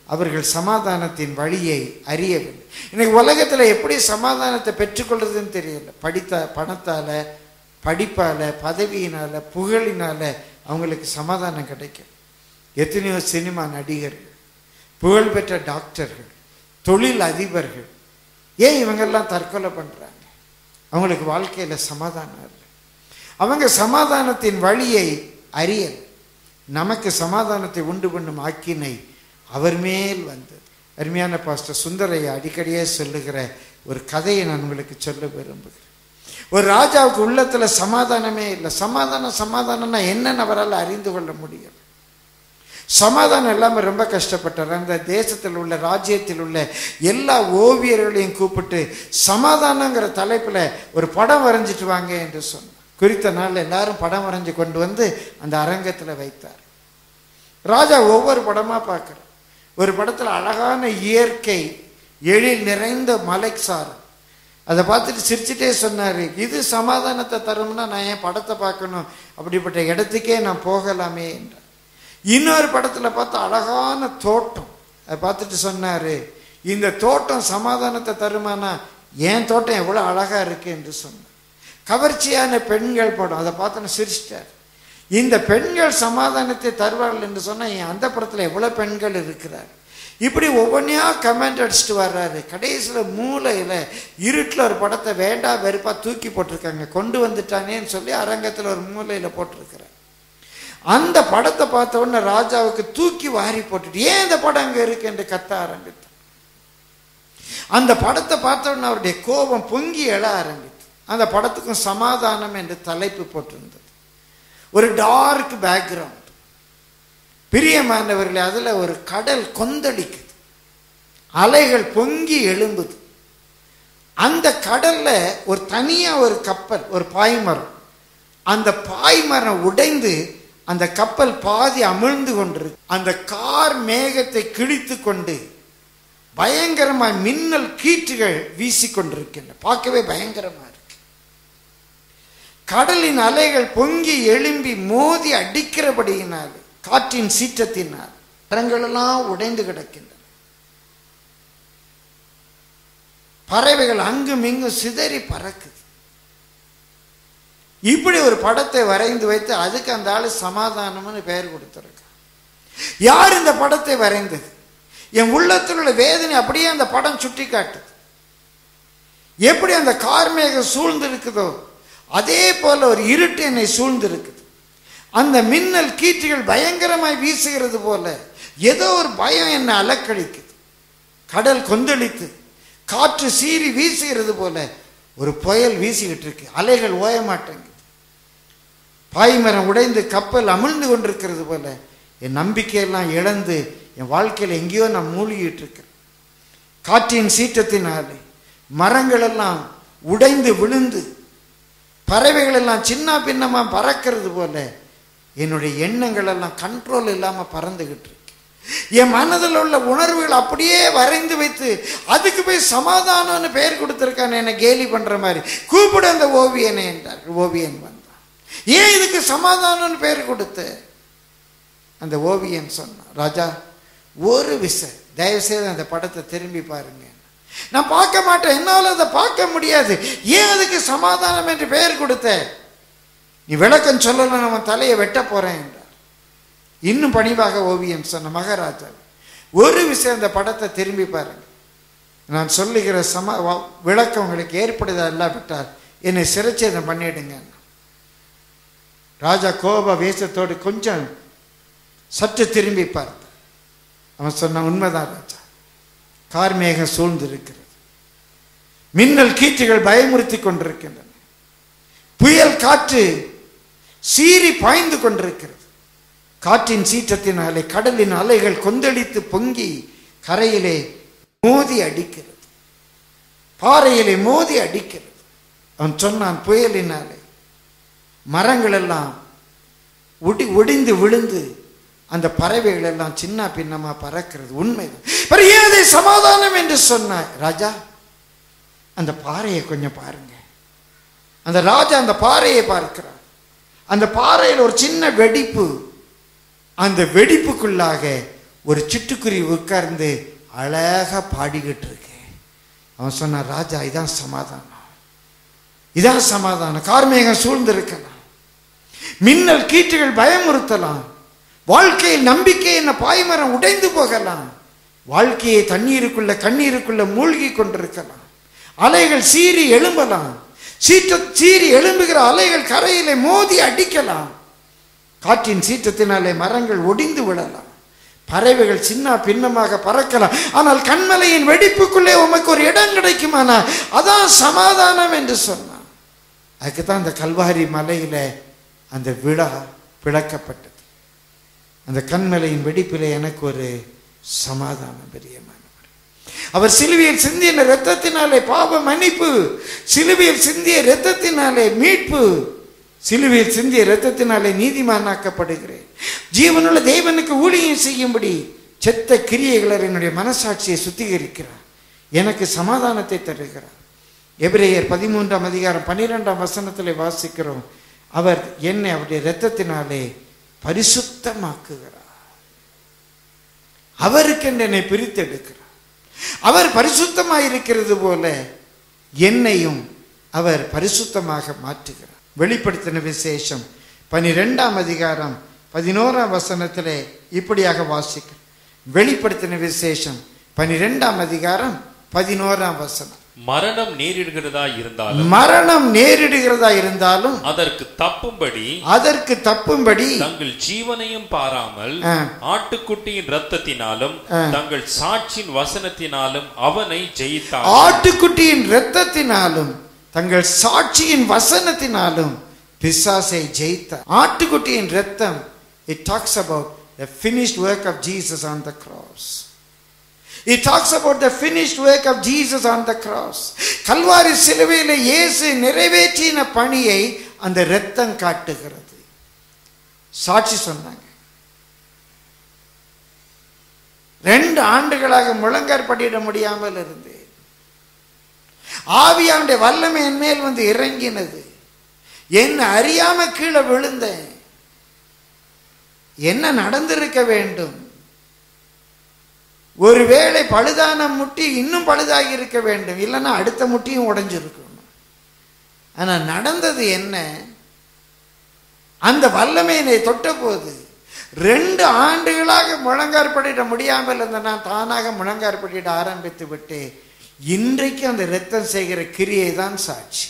அவர்கள் சமாதானத்தின் வழியை அறியவில்லை இன்னைக்கு உலகத்தில் எப்படி சமாதானத்தை பெற்றுக்கொள்றதுன்னு தெரியல படித்த பணத்தால் படிப்பால் பதவியினால் புகழினால் அவங்களுக்கு சமாதானம் கிடைக்கும் எத்தனையோ சினிமா நடிகர்கள் புகழ்பெற்ற டாக்டர்கள் தொழில் அதிபர்கள் ஏன் இவங்கெல்லாம் தற்கொலை பண்ணுறாங்க அவங்களுக்கு வாழ்க்கையில் சமாதானம் இல்லை அவங்க சமாதானத்தின் வழியை அறியல் நமக்கு சமாதானத்தை உண்டு பண்ணும் ஆக்கினை அவர் மேல் வந்தது அருமையான பாஸ்டர் சுந்தரையை அடிக்கடியே சொல்லுகிற ஒரு கதையை நான் உங்களுக்கு சொல்ல விரும்புகிறேன் ஒரு ராஜாவுக்கு உள்ளத்துல சமாதானமே இல்லை சமாதானம் சமாதானம்னா என்னன்னு அவரால் அறிந்து கொள்ள முடியும் சமாதானம் இல்லாமல் ரொம்ப கஷ்டப்பட்டார் அந்த தேசத்தில் உள்ள ராஜ்யத்தில் உள்ள எல்லா ஓவியர்களையும் கூப்பிட்டு சமாதானங்கிற தலைப்பில் ஒரு படம் வரைஞ்சிட்டு வாங்க என்று சொன்னார் குறித்த நாள் எல்லாரும் படம் வரைஞ்சு கொண்டு வந்து அந்த அரங்கத்தில் வைத்தார் ராஜா ஒவ்வொரு படமாக பார்க்குறார் ஒரு படத்தில் அழகான இயற்கை எழில் நிறைந்த மலைசாரம் அதை பார்த்துட்டு சிரிச்சுட்டே சொன்னார் இது சமாதானத்தை தரும்னா நான் ஏன் படத்தை பார்க்கணும் அப்படிப்பட்ட இடத்துக்கே நான் போகலாமே என்றார் இன்னொரு படத்தில் பார்த்தா அழகான தோட்டம் அதை பார்த்துட்டு சொன்னார் இந்த தோட்டம் சமாதானத்தை தருமானா என் தோட்டம் எவ்வளோ அழகாக இருக்கு என்று சொன்னார் கவர்ச்சியான பெண்கள் படம் அதை பார்த்து சிரிச்சிட்டார் இந்த பெண்கள் சமாதானத்தை தருவார்கள் என்று சொன்னால் என் அந்த படத்தில் எவ்வளோ பெண்கள் இருக்கிறார் இப்படி ஒவ்வொன்றையா கமெண்ட் அடிச்சுட்டு வர்றாரு கடைசியில் மூளையில் இருட்டில் ஒரு படத்தை வேண்டாம் வெறுப்பாக தூக்கி போட்டிருக்காங்க கொண்டு வந்துட்டானேன்னு சொல்லி அரங்கத்தில் ஒரு மூலையில் போட்டிருக்கிறார் அந்த படத்தை பார்த்த உடனே ராஜாவுக்கு தூக்கி வாரி போட்டுட்டு ஏன் இந்த படம் அங்கே இருக்கு என்று கத்த ஆரம்பித்தார் அந்த படத்தை பார்த்த உடனே அவருடைய கோபம் பொங்கி எழ ஆரம்பித்து அந்த படத்துக்கும் சமாதானம் என்று தலைப்பு போட்டிருந்தது ஒரு டார்க் பேக்ரவுண்ட் பிரியமானவர்களே அதில் ஒரு கடல் கொந்தளிக்குது அலைகள் பொங்கி எழும்புது அந்த கடல்ல ஒரு தனியா ஒரு கப்பல் ஒரு பாய்மரம் அந்த பாய்மரம் உடைந்து அந்த கப்பல் பாதி அமிழ்ந்து கொண்டிருக்கு அந்த கார் மேகத்தை கிழித்து கொண்டு பயங்கரமாய் மின்னல் கீற்றுகள் வீசிக்கொண்டிருக்கின்றன பார்க்கவே பயங்கரமா இருக்கு கடலின் அலைகள் பொங்கி எழும்பி மோதி அடிக்கிறபடியினால் காற்றின் சீற்றத்தினால் மரங்களெல்லாம் உடைந்து கிடக்கின்றன பறவைகள் அங்கும் இங்கும் சிதறி பறக்குது இப்படி ஒரு படத்தை வரைந்து வைத்து அதுக்கு அந்த ஆளு சமாதானம்னு பெயர் கொடுத்துருக்க யார் இந்த படத்தை வரைந்தது என் உள்ளத்தில் உள்ள வேதனை அப்படியே அந்த படம் சுட்டி காட்டுது எப்படி அந்த கார்மேகம் சூழ்ந்து இருக்குதோ அதே போல ஒரு இருட்டு என்னை சூழ்ந்து இருக்குது அந்த மின்னல் கீற்றுகள் பயங்கரமாய் வீசுகிறது போல ஏதோ ஒரு பயம் என்னை அலக்கழிக்குது கடல் கொந்தளித்து காற்று சீறி வீசுகிறது போல ஒரு புயல் வீசிக்கிட்டு இருக்கு அலைகள் ஓய மாட்டேங்குது பாய்மரம் உடைந்து கப்பல் அமிழ்ந்து கொண்டிருக்கிறது போல என் நம்பிக்கையெல்லாம் இழந்து என் வாழ்க்கையில் எங்கேயோ நான் மூழ்கிட்டு இருக்கிறேன் காற்றின் சீற்றத்தினாலே மரங்கள் எல்லாம் உடைந்து விழுந்து பறவைகள் எல்லாம் சின்ன பின்னமா பறக்கிறது போல என்னுடைய எண்ணங்கள் எல்லாம் கண்ட்ரோல் இல்லாம பறந்துகிட்டு இருக்கு என் மனதில் உள்ள உணர்வுகள் அப்படியே வரைந்து வைத்து அதுக்கு போய் சமாதானம்னு பெயர் கொடுத்துருக்கான் என்னை கேலி பண்ற மாதிரி கூப்பிடு அந்த ஓவியனை என்றார் ஓவியன் வந்தான் ஏன் இதுக்கு சமாதானம்னு பெயர் கொடுத்து அந்த ஓவியன் சொன்னான் ராஜா ஒரு விசை தயவுசெய்து அந்த படத்தை திரும்பி பாருங்க நான் பார்க்க மாட்டேன் என்னால் அதை பார்க்க முடியாது ஏன் அதுக்கு சமாதானம் என்று பெயர் கொடுத்த நீ விளக்கம் சொல்லணும் நம்ம தலையை வெட்ட போறேன் என்றார் இன்னும் பணிவாக ஓவியம் சொன்ன மகாராஜா ஒரு விஷயம் அந்த படத்தை திரும்பி பாருங்க நான் சொல்லுகிற சம வ- விளக்கம் உங்களுக்கு ஏற்படுதா இல்லாவிட்டால் என்னை சிறைச்சேதம் பண்ணிடுங்க ராஜா கோப வேஷத்தோடு கொஞ்சம் சற்று திரும்பி பார்த்தார் அவன் சொன்னான் உண்மைதான் ராஜா கார்மேகம் சூழ்ந்து இருக்கிறது மின்னல் கீற்றுகள் பயமுறுத்தி கொண்டிருக்கின்றன புயல் காற்று சீறி பாய்ந்து கொண்டிருக்கிறது காற்றின் சீற்றத்தினாலே கடலின் அலைகள் கொந்தளித்து பொங்கி கரையிலே மோதி அடிக்கிறது பாறையிலே மோதி அடிக்கிறது அவன் சொன்னான் புயலினாலே மரங்கள் எல்லாம் ஒடி ஒடிந்து விழுந்து அந்த பறவைகள் எல்லாம் சின்ன பின்னமா பறக்கிறது உண்மைதான் பிறகு ஏன் அதை சமாதானம் என்று சொன்னாய் ராஜா அந்த பாறையை கொஞ்சம் பாருங்க அந்த ராஜா அந்த பாறையை பார்க்கிறார் அந்த பாறையில் ஒரு சின்ன வெடிப்பு அந்த வெடிப்புக்குள்ளாக ஒரு சிட்டுக்குருவி உட்கார்ந்து அழகா பாடிக்கிட்டு இருக்கு அவன் சொன்னான் ராஜா இதான் சமாதானம் இதான் சமாதானம் கார்மேகம் சூழ்ந்திருக்கலாம் மின்னல் கீற்றுகள் பயமுறுத்தலாம் வாழ்க்கையில் நம்பிக்கை என்ன பாய்மரம் உடைந்து போகலாம் வாழ்க்கையை தண்ணீருக்குள்ள கண்ணீருக்குள்ள மூழ்கி கொண்டிருக்கலாம் அலைகள் சீறி எழும்பலாம் சீற்ற சீறி எழும்புகிற அலைகள் கரையிலே மோதி அடிக்கலாம் காற்றின் சீற்றத்தினாலே மரங்கள் ஒடிந்து விடலாம் பறவைகள் சின்ன பின்னமாக பறக்கலாம் ஆனால் கண்மலையின் வெடிப்புக்குள்ளே உமக்கு ஒரு இடம் கிடைக்குமானா அதான் சமாதானம் என்று சொன்னான் அதுக்கு தான் அந்த கல்வாரி மலையில அந்த விழா பிளக்கப்பட்டது அந்த கண்மலையின் வெடிப்பிலே எனக்கு ஒரு சமாதானம் பிரியமானவர் அவர் சிலுவையில் சிந்திய இரத்தத்தினாலே பாவ மன்னிப்பு சிலுவையில் சிந்திய இரத்தத்தினாலே மீட்பு சிலுவையில் சிந்திய இரத்தத்தினாலே நீதிமானாக்கப்படுகிறேன் ஜீவனுள்ள தேவனுக்கு ஊழியம் செய்யும்படி செத்த கிரியைகளர் என்னுடைய மனசாட்சியை சுத்திகரிக்கிறார் எனக்கு சமாதானத்தை தருகிறார் எபிரேயர் பதிமூன்றாம் அதிகாரம் பன்னிரெண்டாம் வசனத்திலே வாசிக்கிறோம் அவர் என்னை அவருடைய இரத்தத்தினாலே பரிசுத்தமாக்குகிறார் அவருக்கென்று என்னை பிரித்தெடுக்கிறார் அவர் பரிசுத்தமாயிருக்கிறது போல என்னையும் அவர் பரிசுத்தமாக மாற்றுகிறார் வெளிப்படுத்தின விசேஷம் பனிரெண்டாம் அதிகாரம் பதினோராம் வசனத்திலே இப்படியாக வாசிக்க வெளிப்படுத்தின விசேஷம் பனிரெண்டாம் அதிகாரம் பதினோராம் வசனம் மரணம் நேரிடுகிறதா இருந்தாலும் மரணம் நேரிடுகிறதா இருந்தாலும் அதற்கு தப்பும்படி அதற்கு தப்பும்படி தங்கள் ஜீவனையும் பாராமல் ஆ. ஆட்டுக்குட்டியின் ரத்தத்தினாலும் தங்கள் சாட்சியின் வசனத்தினாலும் அவனை ஜெயித்தார் ஆட்டுக்குட்டியின் இரத்தத்தினாலும் தங்கள் சாட்சியின் வசனத்தினாலும் பிசாசை ஜெயித்தார் ஆட்டுக்குட்டியின் இரத்தம் it talks about the finished work of Jesus on the cross It talks about the finished work of Jesus on the cross. கல்வாரி சிலுவையில் இயேசு நிறைவேற்றின பணியை அந்த இரத்தம் காட்டுகிறது சாட்சி சொன்னாங்க ரெண்டு ஆண்டுகளாக முழங்காற்படியிட முடியாமல் இருந்தேன் ஆவியாவுடைய வல்லமை என் மேல் வந்து இறங்கினது என்ன அறியாம கீழே விழுந்தேன் என்ன நடந்திருக்க வேண்டும் ஒருவேளை பழுதான முட்டி இன்னும் பழுதாகி இருக்க வேண்டும் இல்லைன்னா அடுத்த முட்டியும் உடைஞ்சிருக்கணும் ஆனா நடந்தது என்ன அந்த வல்லமை என்னை தொட்ட போது ரெண்டு ஆண்டுகளாக முழங்காற்படியிட முடியாமல் இருந்த நான் தானாக முழங்காற்படியிட ஆரம்பித்து விட்டு இன்றைக்கு அந்த இரத்தம் செய்கிற கிரியை தான் சாட்சி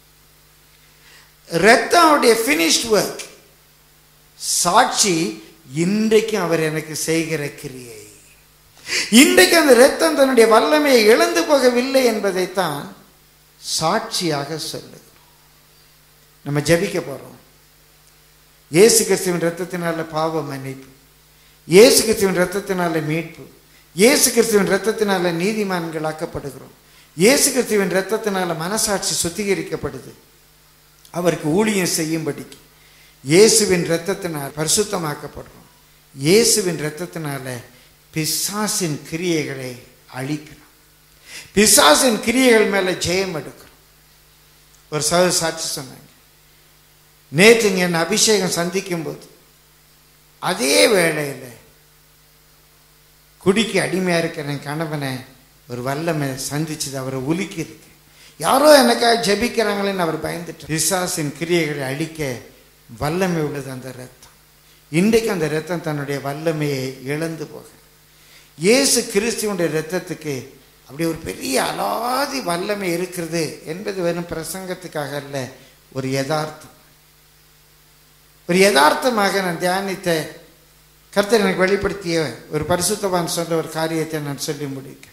இரத்தம் அவருடைய ஃபினிஷ்ட் ஒர்க் சாட்சி இன்றைக்கும் அவர் எனக்கு செய்கிற கிரியை இன்றைக்கு அந்த இரத்தம் தன்னுடைய வல்லமையை இழந்து போகவில்லை என்பதைத்தான் சாட்சியாக சொல்லுது நம்ம ஜெபிக்க போறோம் இயேசு கிறிஸ்துவின் ரத்தத்தினால பாவ மன்னிப்பு இயேசு கிறிஸ்துவின் ரத்தத்தினால மீட்பு இயேசு கிறிஸ்துவின் ரத்தத்தினால நீதிமான்கள் ஆக்கப்படுகிறோம் இயேசு கிறிஸ்துவின் ரத்தத்தினால மனசாட்சி சுத்திகரிக்கப்படுது அவருக்கு ஊழியம் செய்யும்படிக்கு இயேசுவின் ரத்தத்தினால் பரிசுத்தமாக்கப்படுறோம் இயேசுவின் ரத்தத்தினால பிசாசின் கிரியைகளை அழிக்கிறோம் பிசாசின் கிரியைகள் மேல ஜெயம் எடுக்கிறோம் ஒரு சக சாட்சி சொன்னாங்க நேற்று இங்க என்னை அபிஷேகம் சந்திக்கும் போது அதே வேளையில் குடிக்கு அடிமையா இருக்கிற என் கணவனை ஒரு வல்லமை சந்திச்சது அவரை உலுக்கி இருக்கு யாரோ எனக்காக ஜெபிக்கிறாங்களேன்னு அவர் பயந்துட்டு பிசாசின் கிரியைகளை அழிக்க வல்லமை உள்ளது அந்த ரத்தம் இன்றைக்கு அந்த ரத்தம் தன்னுடைய வல்லமையை இழந்து போக இயேசு கிறிஸ்துவனுடைய ரத்தத்துக்கு அப்படி ஒரு பெரிய அலாதி வல்லமை இருக்கிறது என்பது வெறும் பிரசங்கத்துக்காக அல்ல ஒரு யதார்த்தம் ஒரு யதார்த்தமாக நான் தியானித்த கர்த்தர் எனக்கு வெளிப்படுத்திய ஒரு பரிசுத்தவான் சொன்ன ஒரு காரியத்தை நான் சொல்லி முடிக்கிறேன்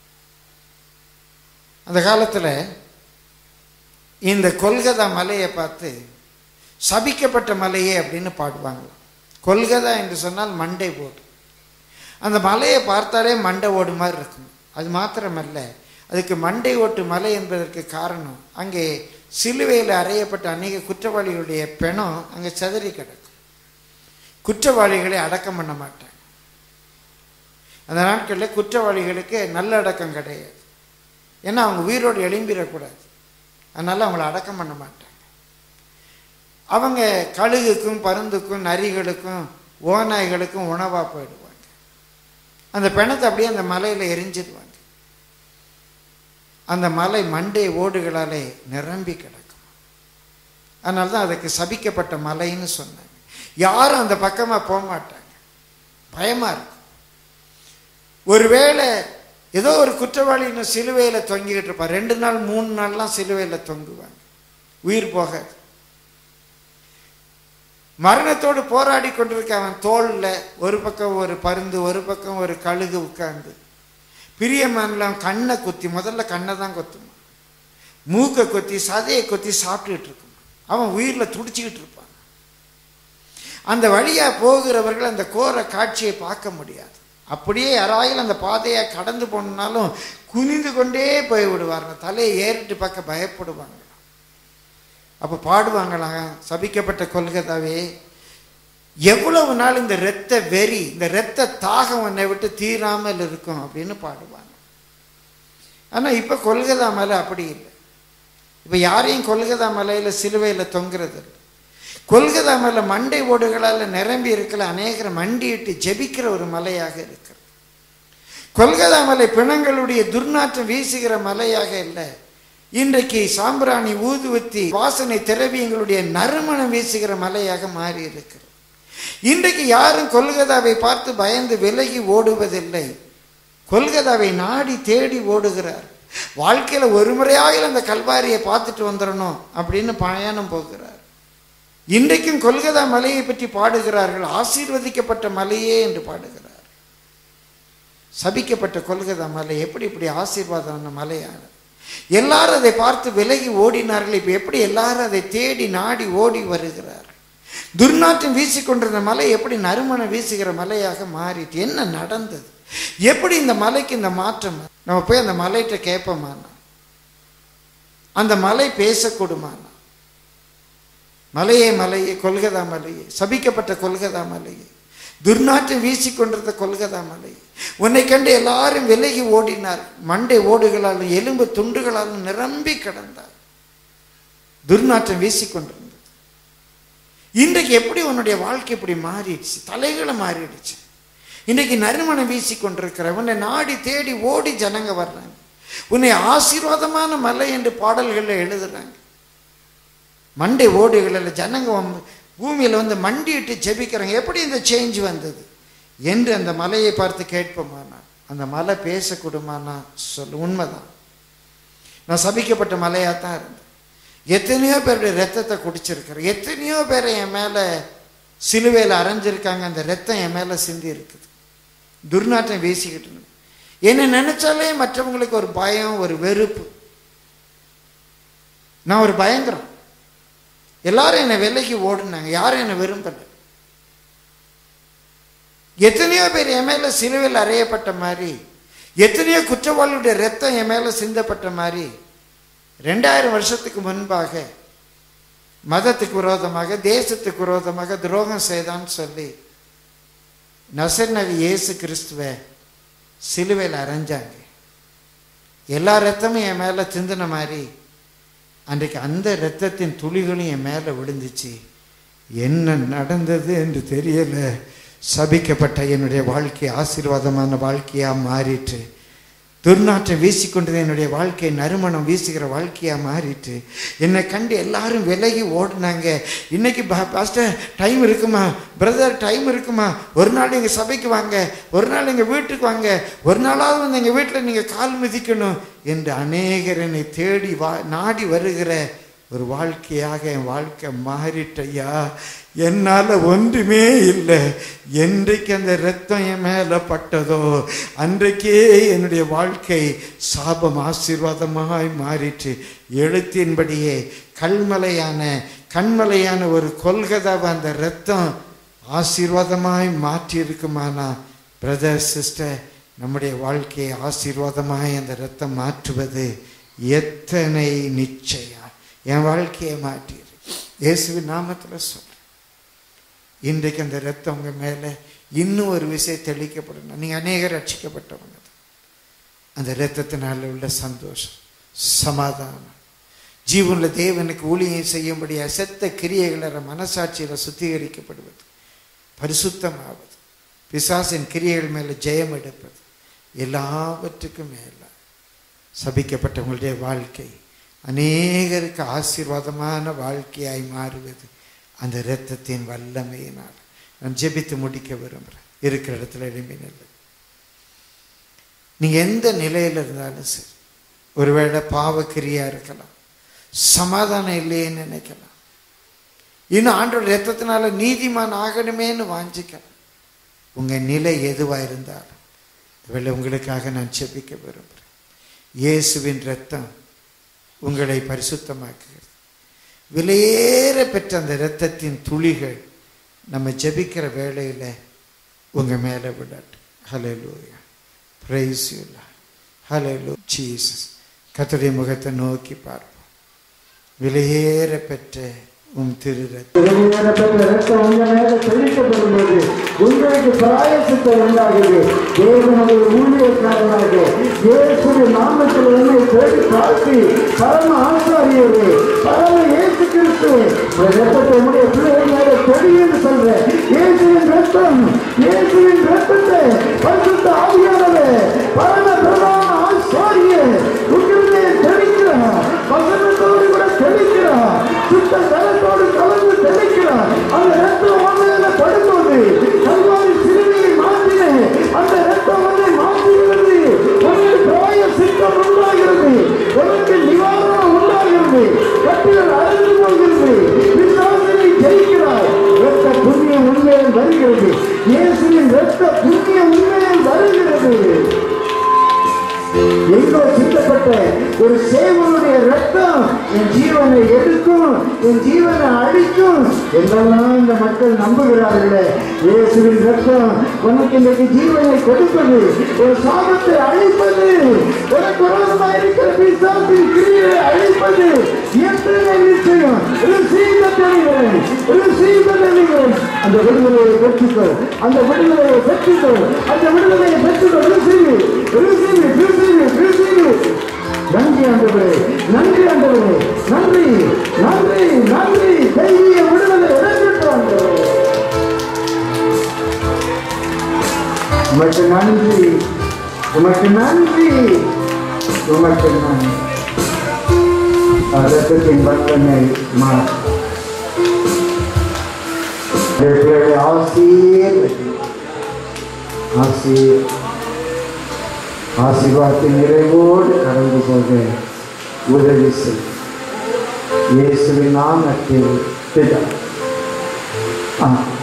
அந்த காலத்தில் இந்த கொல்கதா மலையை பார்த்து சபிக்கப்பட்ட மலையே அப்படின்னு பாடுவாங்க கொல்கதா என்று சொன்னால் மண்டை ஓடு அந்த மலையை பார்த்தாலே மண்டை ஓடு மாதிரி இருக்கும் அது மாத்திரமல்ல அதுக்கு மண்டை ஓட்டு மலை என்பதற்கு காரணம் அங்கே சிலுவையில் அறையப்பட்ட அநேக குற்றவாளிகளுடைய பிணம் அங்கே சிதறி கிடக்கும் குற்றவாளிகளை அடக்கம் பண்ண மாட்டாங்க அந்த நாட்களில் குற்றவாளிகளுக்கு நல்ல அடக்கம் கிடையாது ஏன்னா அவங்க உயிரோடு எழும்பிடக்கூடாது அதனால அவங்கள அடக்கம் பண்ண மாட்டாங்க அவங்க கழுகுக்கும் பருந்துக்கும் நரிகளுக்கும் ஓநாய்களுக்கும் உணவாக போயிடுவாங்க அந்த பிணத்தை அப்படியே அந்த மலையில் எரிஞ்சிடுவாங்க அந்த மலை மண்டை ஓடுகளாலே நிரம்பி கிடக்கும் அதனால தான் அதுக்கு சபிக்கப்பட்ட மலைன்னு சொன்னாங்க யாரும் அந்த பக்கமாக போக மாட்டாங்க பயமாக இருக்கும் ஒருவேளை ஏதோ ஒரு குற்றவாளி இன்னும் சிலுவையில் தொங்கிக்கிட்டு இருப்பான் ரெண்டு நாள் மூணு நாள்லாம் சிலுவையில் தொங்குவாங்க உயிர் போகாது மரணத்தோடு போராடி கொண்டிருக்க அவன் தோளில் ஒரு பக்கம் ஒரு பருந்து ஒரு பக்கம் ஒரு கழுகு உட்கார்ந்து பிரியமானலாம் கண்ணை குத்தி முதல்ல கண்ணை தான் கொத்துமா மூக்கை கொத்தி சதையை கொத்தி சாப்பிட்டுக்கிட்டு இருக்குமா அவன் உயிரில் துடிச்சிக்கிட்டு இருப்பான் அந்த வழியாக போகிறவர்கள் அந்த கோர காட்சியை பார்க்க முடியாது அப்படியே யாராயும் அந்த பாதையை கடந்து போனாலும் குனிந்து கொண்டே போய் விடுவாங்க தலையை ஏறிட்டு பார்க்க பயப்படுவாங்க அப்போ பாடுவாங்களா சபிக்கப்பட்ட கொள்கதாவே எவ்வளவு நாள் இந்த இரத்த வெறி இந்த இரத்த தாகம் உன்னை விட்டு தீராமல் இருக்கும் அப்படின்னு பாடுவாங்க ஆனால் இப்போ கொள்கதா மலை அப்படி இல்லை இப்போ யாரையும் கொள்கதா மலையில் சிலுவையில் தொங்குறது இல்லை கொள்கதா மலை மண்டை ஓடுகளால் நிரம்பி இருக்கல அநேகரை மண்டியிட்டு ஜெபிக்கிற ஒரு மலையாக இருக்கிறது கொல்கதா மலை பிணங்களுடைய துர்நாற்றம் வீசுகிற மலையாக இல்லை இன்றைக்கு சாம்பிராணி ஊதுவத்தி வாசனை திரவியங்களுடைய நறுமணம் வீசுகிற மலையாக மாறி இருக்கிறது இன்றைக்கு யாரும் கொல்கதாவை பார்த்து பயந்து விலகி ஓடுவதில்லை கொல்கதாவை நாடி தேடி ஓடுகிறார் வாழ்க்கையில ஒரு முறையாக அந்த கல்வாரியை பார்த்துட்டு வந்துடணும் அப்படின்னு பயணம் போகிறார் இன்றைக்கும் கொல்கதா மலையை பற்றி பாடுகிறார்கள் ஆசீர்வதிக்கப்பட்ட மலையே என்று பாடுகிறார் சபிக்கப்பட்ட கொல்கதா மலை எப்படி இப்படி ஆசீர்வாதமான மலையானது எல்லாரும் அதை பார்த்து விலகி ஓடினார்கள் இப்போ எப்படி எல்லாரும் அதை தேடி நாடி ஓடி வருகிறார் துர்நாற்றம் வீசிக்கொண்டிருந்த மலை எப்படி நறுமணம் வீசுகிற மலையாக மாறிட்டு என்ன நடந்தது எப்படி இந்த மலைக்கு இந்த மாற்றம் நம்ம போய் அந்த மலைகிட்ட கேட்போமானா அந்த மலை பேசக்கூடுமானா மலையே மலையே கொல்கதா மலையே சபிக்கப்பட்ட கொல்கதா மலையே துர்நாற்றம் வீசிக்கொண்டிருந்த கொல்கதா மலை உன்னை கண்டு எல்லாரும் விலகி ஓடினார் மண்டை ஓடுகளாலும் எலும்பு துண்டுகளாலும் நிரம்பி கிடந்தார் துர்நாற்றம் வீசிக்கொண்டிருந்தது இன்றைக்கு எப்படி உன்னுடைய வாழ்க்கை இப்படி மாறிடுச்சு தலைகளை மாறிடுச்சு இன்றைக்கு நறுமணம் வீசிக்கொண்டிருக்கிற உன்னை நாடி தேடி ஓடி ஜனங்க வர்றாங்க உன்னை ஆசீர்வாதமான மலை என்று பாடல்களில் எழுதுறாங்க மண்டை ஓடுகளில் ஜனங்க வந்து பூமியில் வந்து மண்டிட்டு ஜெபிக்கிறாங்க எப்படி இந்த சேஞ்ச் வந்தது என்று அந்த மலையை பார்த்து கேட்போமானா அந்த மலை பேசக்கூடுமானா சொல்லு உண்மைதான் நான் சபிக்கப்பட்ட மலையாக தான் இருந்தேன் எத்தனையோ பேருடைய ரத்தத்தை குடிச்சிருக்கிறேன் எத்தனையோ பேரை என் மேலே சிலுவையில் அரைஞ்சிருக்காங்க அந்த ரத்தம் என் மேலே சிந்தி இருக்குது துர்நாற்றம் வீசிக்கிட்டு இருந்தது. என்னை நினைச்சாலே மற்றவங்களுக்கு ஒரு பயம் ஒரு வெறுப்பு நான் ஒரு பயங்கரம் எல்லாரும் என்னை விலைக்கு ஓடுனாங்க யாரும் என்னை விரும்பலை எத்தனையோ பேர் என் மேல சிலுவையில் அறையப்பட்ட மாதிரி எத்தனையோ குற்றவாளியுடைய ரத்தம் என் மேல சிந்தப்பட்ட மாதிரி ரெண்டாயிரம் வருஷத்துக்கு முன்பாக மதத்துக்கு விரோதமாக தேசத்துக்கு விரோதமாக துரோகம் செய்தான்னு சொல்லி நசர் நபி இயேசு கிறிஸ்துவ சிலுவையில் அரைஞ்சாங்க எல்லா ரத்தமும் என் மேலே சிந்தின மாதிரி அன்றைக்கு அந்த இரத்தத்தின் துளிகளும் என் மேலே விழுந்துச்சு என்ன நடந்தது என்று தெரியல சபிக்கப்பட்ட என்னுடைய வாழ்க்கை ஆசீர்வாதமான வாழ்க்கையாக மாறிட்டு துர்நாற்றம் வீசிக்கொண்டது என்னுடைய வாழ்க்கை நறுமணம் வீசுகிற வாழ்க்கையாக மாறிட்டு என்னை கண்டு எல்லாரும் விலகி ஓடினாங்க இன்னைக்கு பாஸ்டர் டைம் இருக்குமா பிரதர் டைம் இருக்குமா ஒரு நாள் எங்கள் சபைக்கு வாங்க ஒரு நாள் எங்கள் வீட்டுக்கு வாங்க ஒரு நாளாவது வந்து எங்கள் வீட்டில் நீங்கள் கால் மிதிக்கணும் என்று அநேகர் என்னை தேடி வா நாடி வருகிற ஒரு வாழ்க்கையாக என் வாழ்க்கை மாறிட்டையா என்னால் ஒன்றுமே இல்லை என்றைக்கு அந்த இரத்தம் என் மேலே பட்டதோ அன்றைக்கே என்னுடைய வாழ்க்கை சாபம் ஆசீர்வாதமாய் மாறிற்று எழுத்தின்படியே கல்மலையான கண்மலையான ஒரு கொள்கதாவை அந்த இரத்தம் ஆசீர்வாதமாய் மாற்றி இருக்குமானா பிரதர் சிஸ்டர் நம்முடைய வாழ்க்கையை ஆசீர்வாதமாய் அந்த இரத்தம் மாற்றுவது எத்தனை நிச்சயம் என் வாழ்க்கையை மாற்றிடு இயேசுவின் நாமத்தில் சொல்கிறேன் இன்றைக்கு அந்த ரத்தம் உங்கள் மேலே இன்னும் ஒரு விஷயம் தெளிக்கப்படணும் நீங்கள் அநேகர் ரட்சிக்கப்பட்டவங்க அந்த இரத்தத்தினால உள்ள சந்தோஷம் சமாதானம் ஜீவனில் தேவனுக்கு ஊழியம் செய்யும்படியாக செத்த கிரியைகள மனசாட்சியில் சுத்திகரிக்கப்படுவது பரிசுத்தமாவது பிசாசின் கிரியைகள் மேலே ஜெயம் எடுப்பது எல்லாவற்றுக்கும் மேல சபிக்கப்பட்டவங்களுடைய வாழ்க்கை அநேகருக்கு ஆசீர்வாதமான வாழ்க்கையாய் மாறுவது அந்த இரத்தத்தின் வல்லமையினால் நான் ஜெபித்து முடிக்க விரும்புகிறேன் இருக்கிற இடத்துல எழுப்பி நில்லு நீங்க எந்த நிலையில இருந்தாலும் சரி ஒருவேளை பாவக்கிரியா இருக்கலாம் சமாதானம் இல்லையேன்னு நினைக்கலாம் இன்னும் ஆண்டோட ரத்தத்தினால நீதிமான் ஆகணுமேன்னு வாஞ்சிக்கலாம் உங்க நிலை எதுவா இருந்தாலும் இவளை உங்களுக்காக நான் செபிக்க விரும்புகிறேன் இயேசுவின் ரத்தம் உங்களை பரிசுத்தமாக்குகிறது விலையேற பெற்ற அந்த இரத்தத்தின் துளிகள் நம்ம ஜெபிக்கிற வேளையில் உங்க மேலே விடட்டும் ஹலே லூயா பிரைஸ் யூலா ஹலே லூ ஜீசஸ் கத்துடைய முகத்தை நோக்கி பார்ப்போம் விலையேற பெற்ற உம் திரு ரத்தம் வெளியேறப்பட்ட ரத்தம் உங்க மேல தெளிக்கப்படும்போது உங்களுக்கு பிராயசித்தம் உண்டாகுது தேவனுடைய ஊழியக்காரனாக இயேசுவின் நாமத்தில் என்னை தேடி பார்த்து பரம ஆசாரியரே பரம இயேசு கிறிஸ்து இந்த ரத்தத்தை உடைய பிள்ளைகள் மேல தெரியுன்னு சொல்றேன் இயேசுவின் ரத்தம் இயேசுவின் ரத்தத்தை பரிசுத்த ஆவியானவே பரம பிரதான ஆசாரியர் உங்களுடைய தெளிக்கிறார் வசனத்தோடு கூட தெளிக்கிறார் சுத்த கரத்தோடு கலந்து தெளிக்கிறார் அந்த ரத்தம் உண்மையில படும்போது கல்வாரி சிறுமியை மாற்றின அந்த ரத்தம் வந்து மாற்றுகிறது உனக்கு பிராய சித்தம் உண்டாகிறது உனக்கு நிவாரணம் உண்டாகிறது கட்டிகள் அழிந்து போகிறது விசுவாசனை ஜெயிக்கிறார் ரத்த புண்ணியம் உண்மையில் வருகிறது இயேசுவின் ரத்த புண்ணியம் உண்மையில் வருகிறது எங்கோ சிந்தப்பட்ட ஒரு சேவனுடைய ரத்தம் என் ஜீவனை எடுக்கும் என் ஜீவனை அழிக்கும் என்றெல்லாம் இந்த மக்கள் நம்புகிறார்களே இயேசுவின் ரத்தம் உனக்கு இன்றைக்கு ஜீவனை கொடுப்பது ஒரு சாபத்தை அழிப்பது உனக்கு விரோதமாக இருக்கிற பிசாசின் கிரியை அழிப்பது என்று நிச்சயம் receive the deliverance receive the deliverance அந்த விடுதலையை பெற்றுக்கோ அந்த விடுதலையை பெற்றுக்கோ அந்த விடுதலையை பெற்றுக்கோ ரிசீவ் ரிசீவ் ரிசீவ் ரிசீவ் நன்றி ஆண்டவரே நன்றி ஆண்டவரே நன்றி நன்றி நன்றி தெய்வீக விடுதலை இறங்கிட்டு ஆண்டவரே உமக்கு நன்றி உமக்கு நன்றி உமக்கு நன்றி ரத்தத்தின் வல்லமை மாறி ஆசீர் ஆசீர் ஆசீர்வாதத்தின் நிறைவோடு கடந்து போக உதவி செய் இயேசுவின் நாமத்தில் பிதா ஆ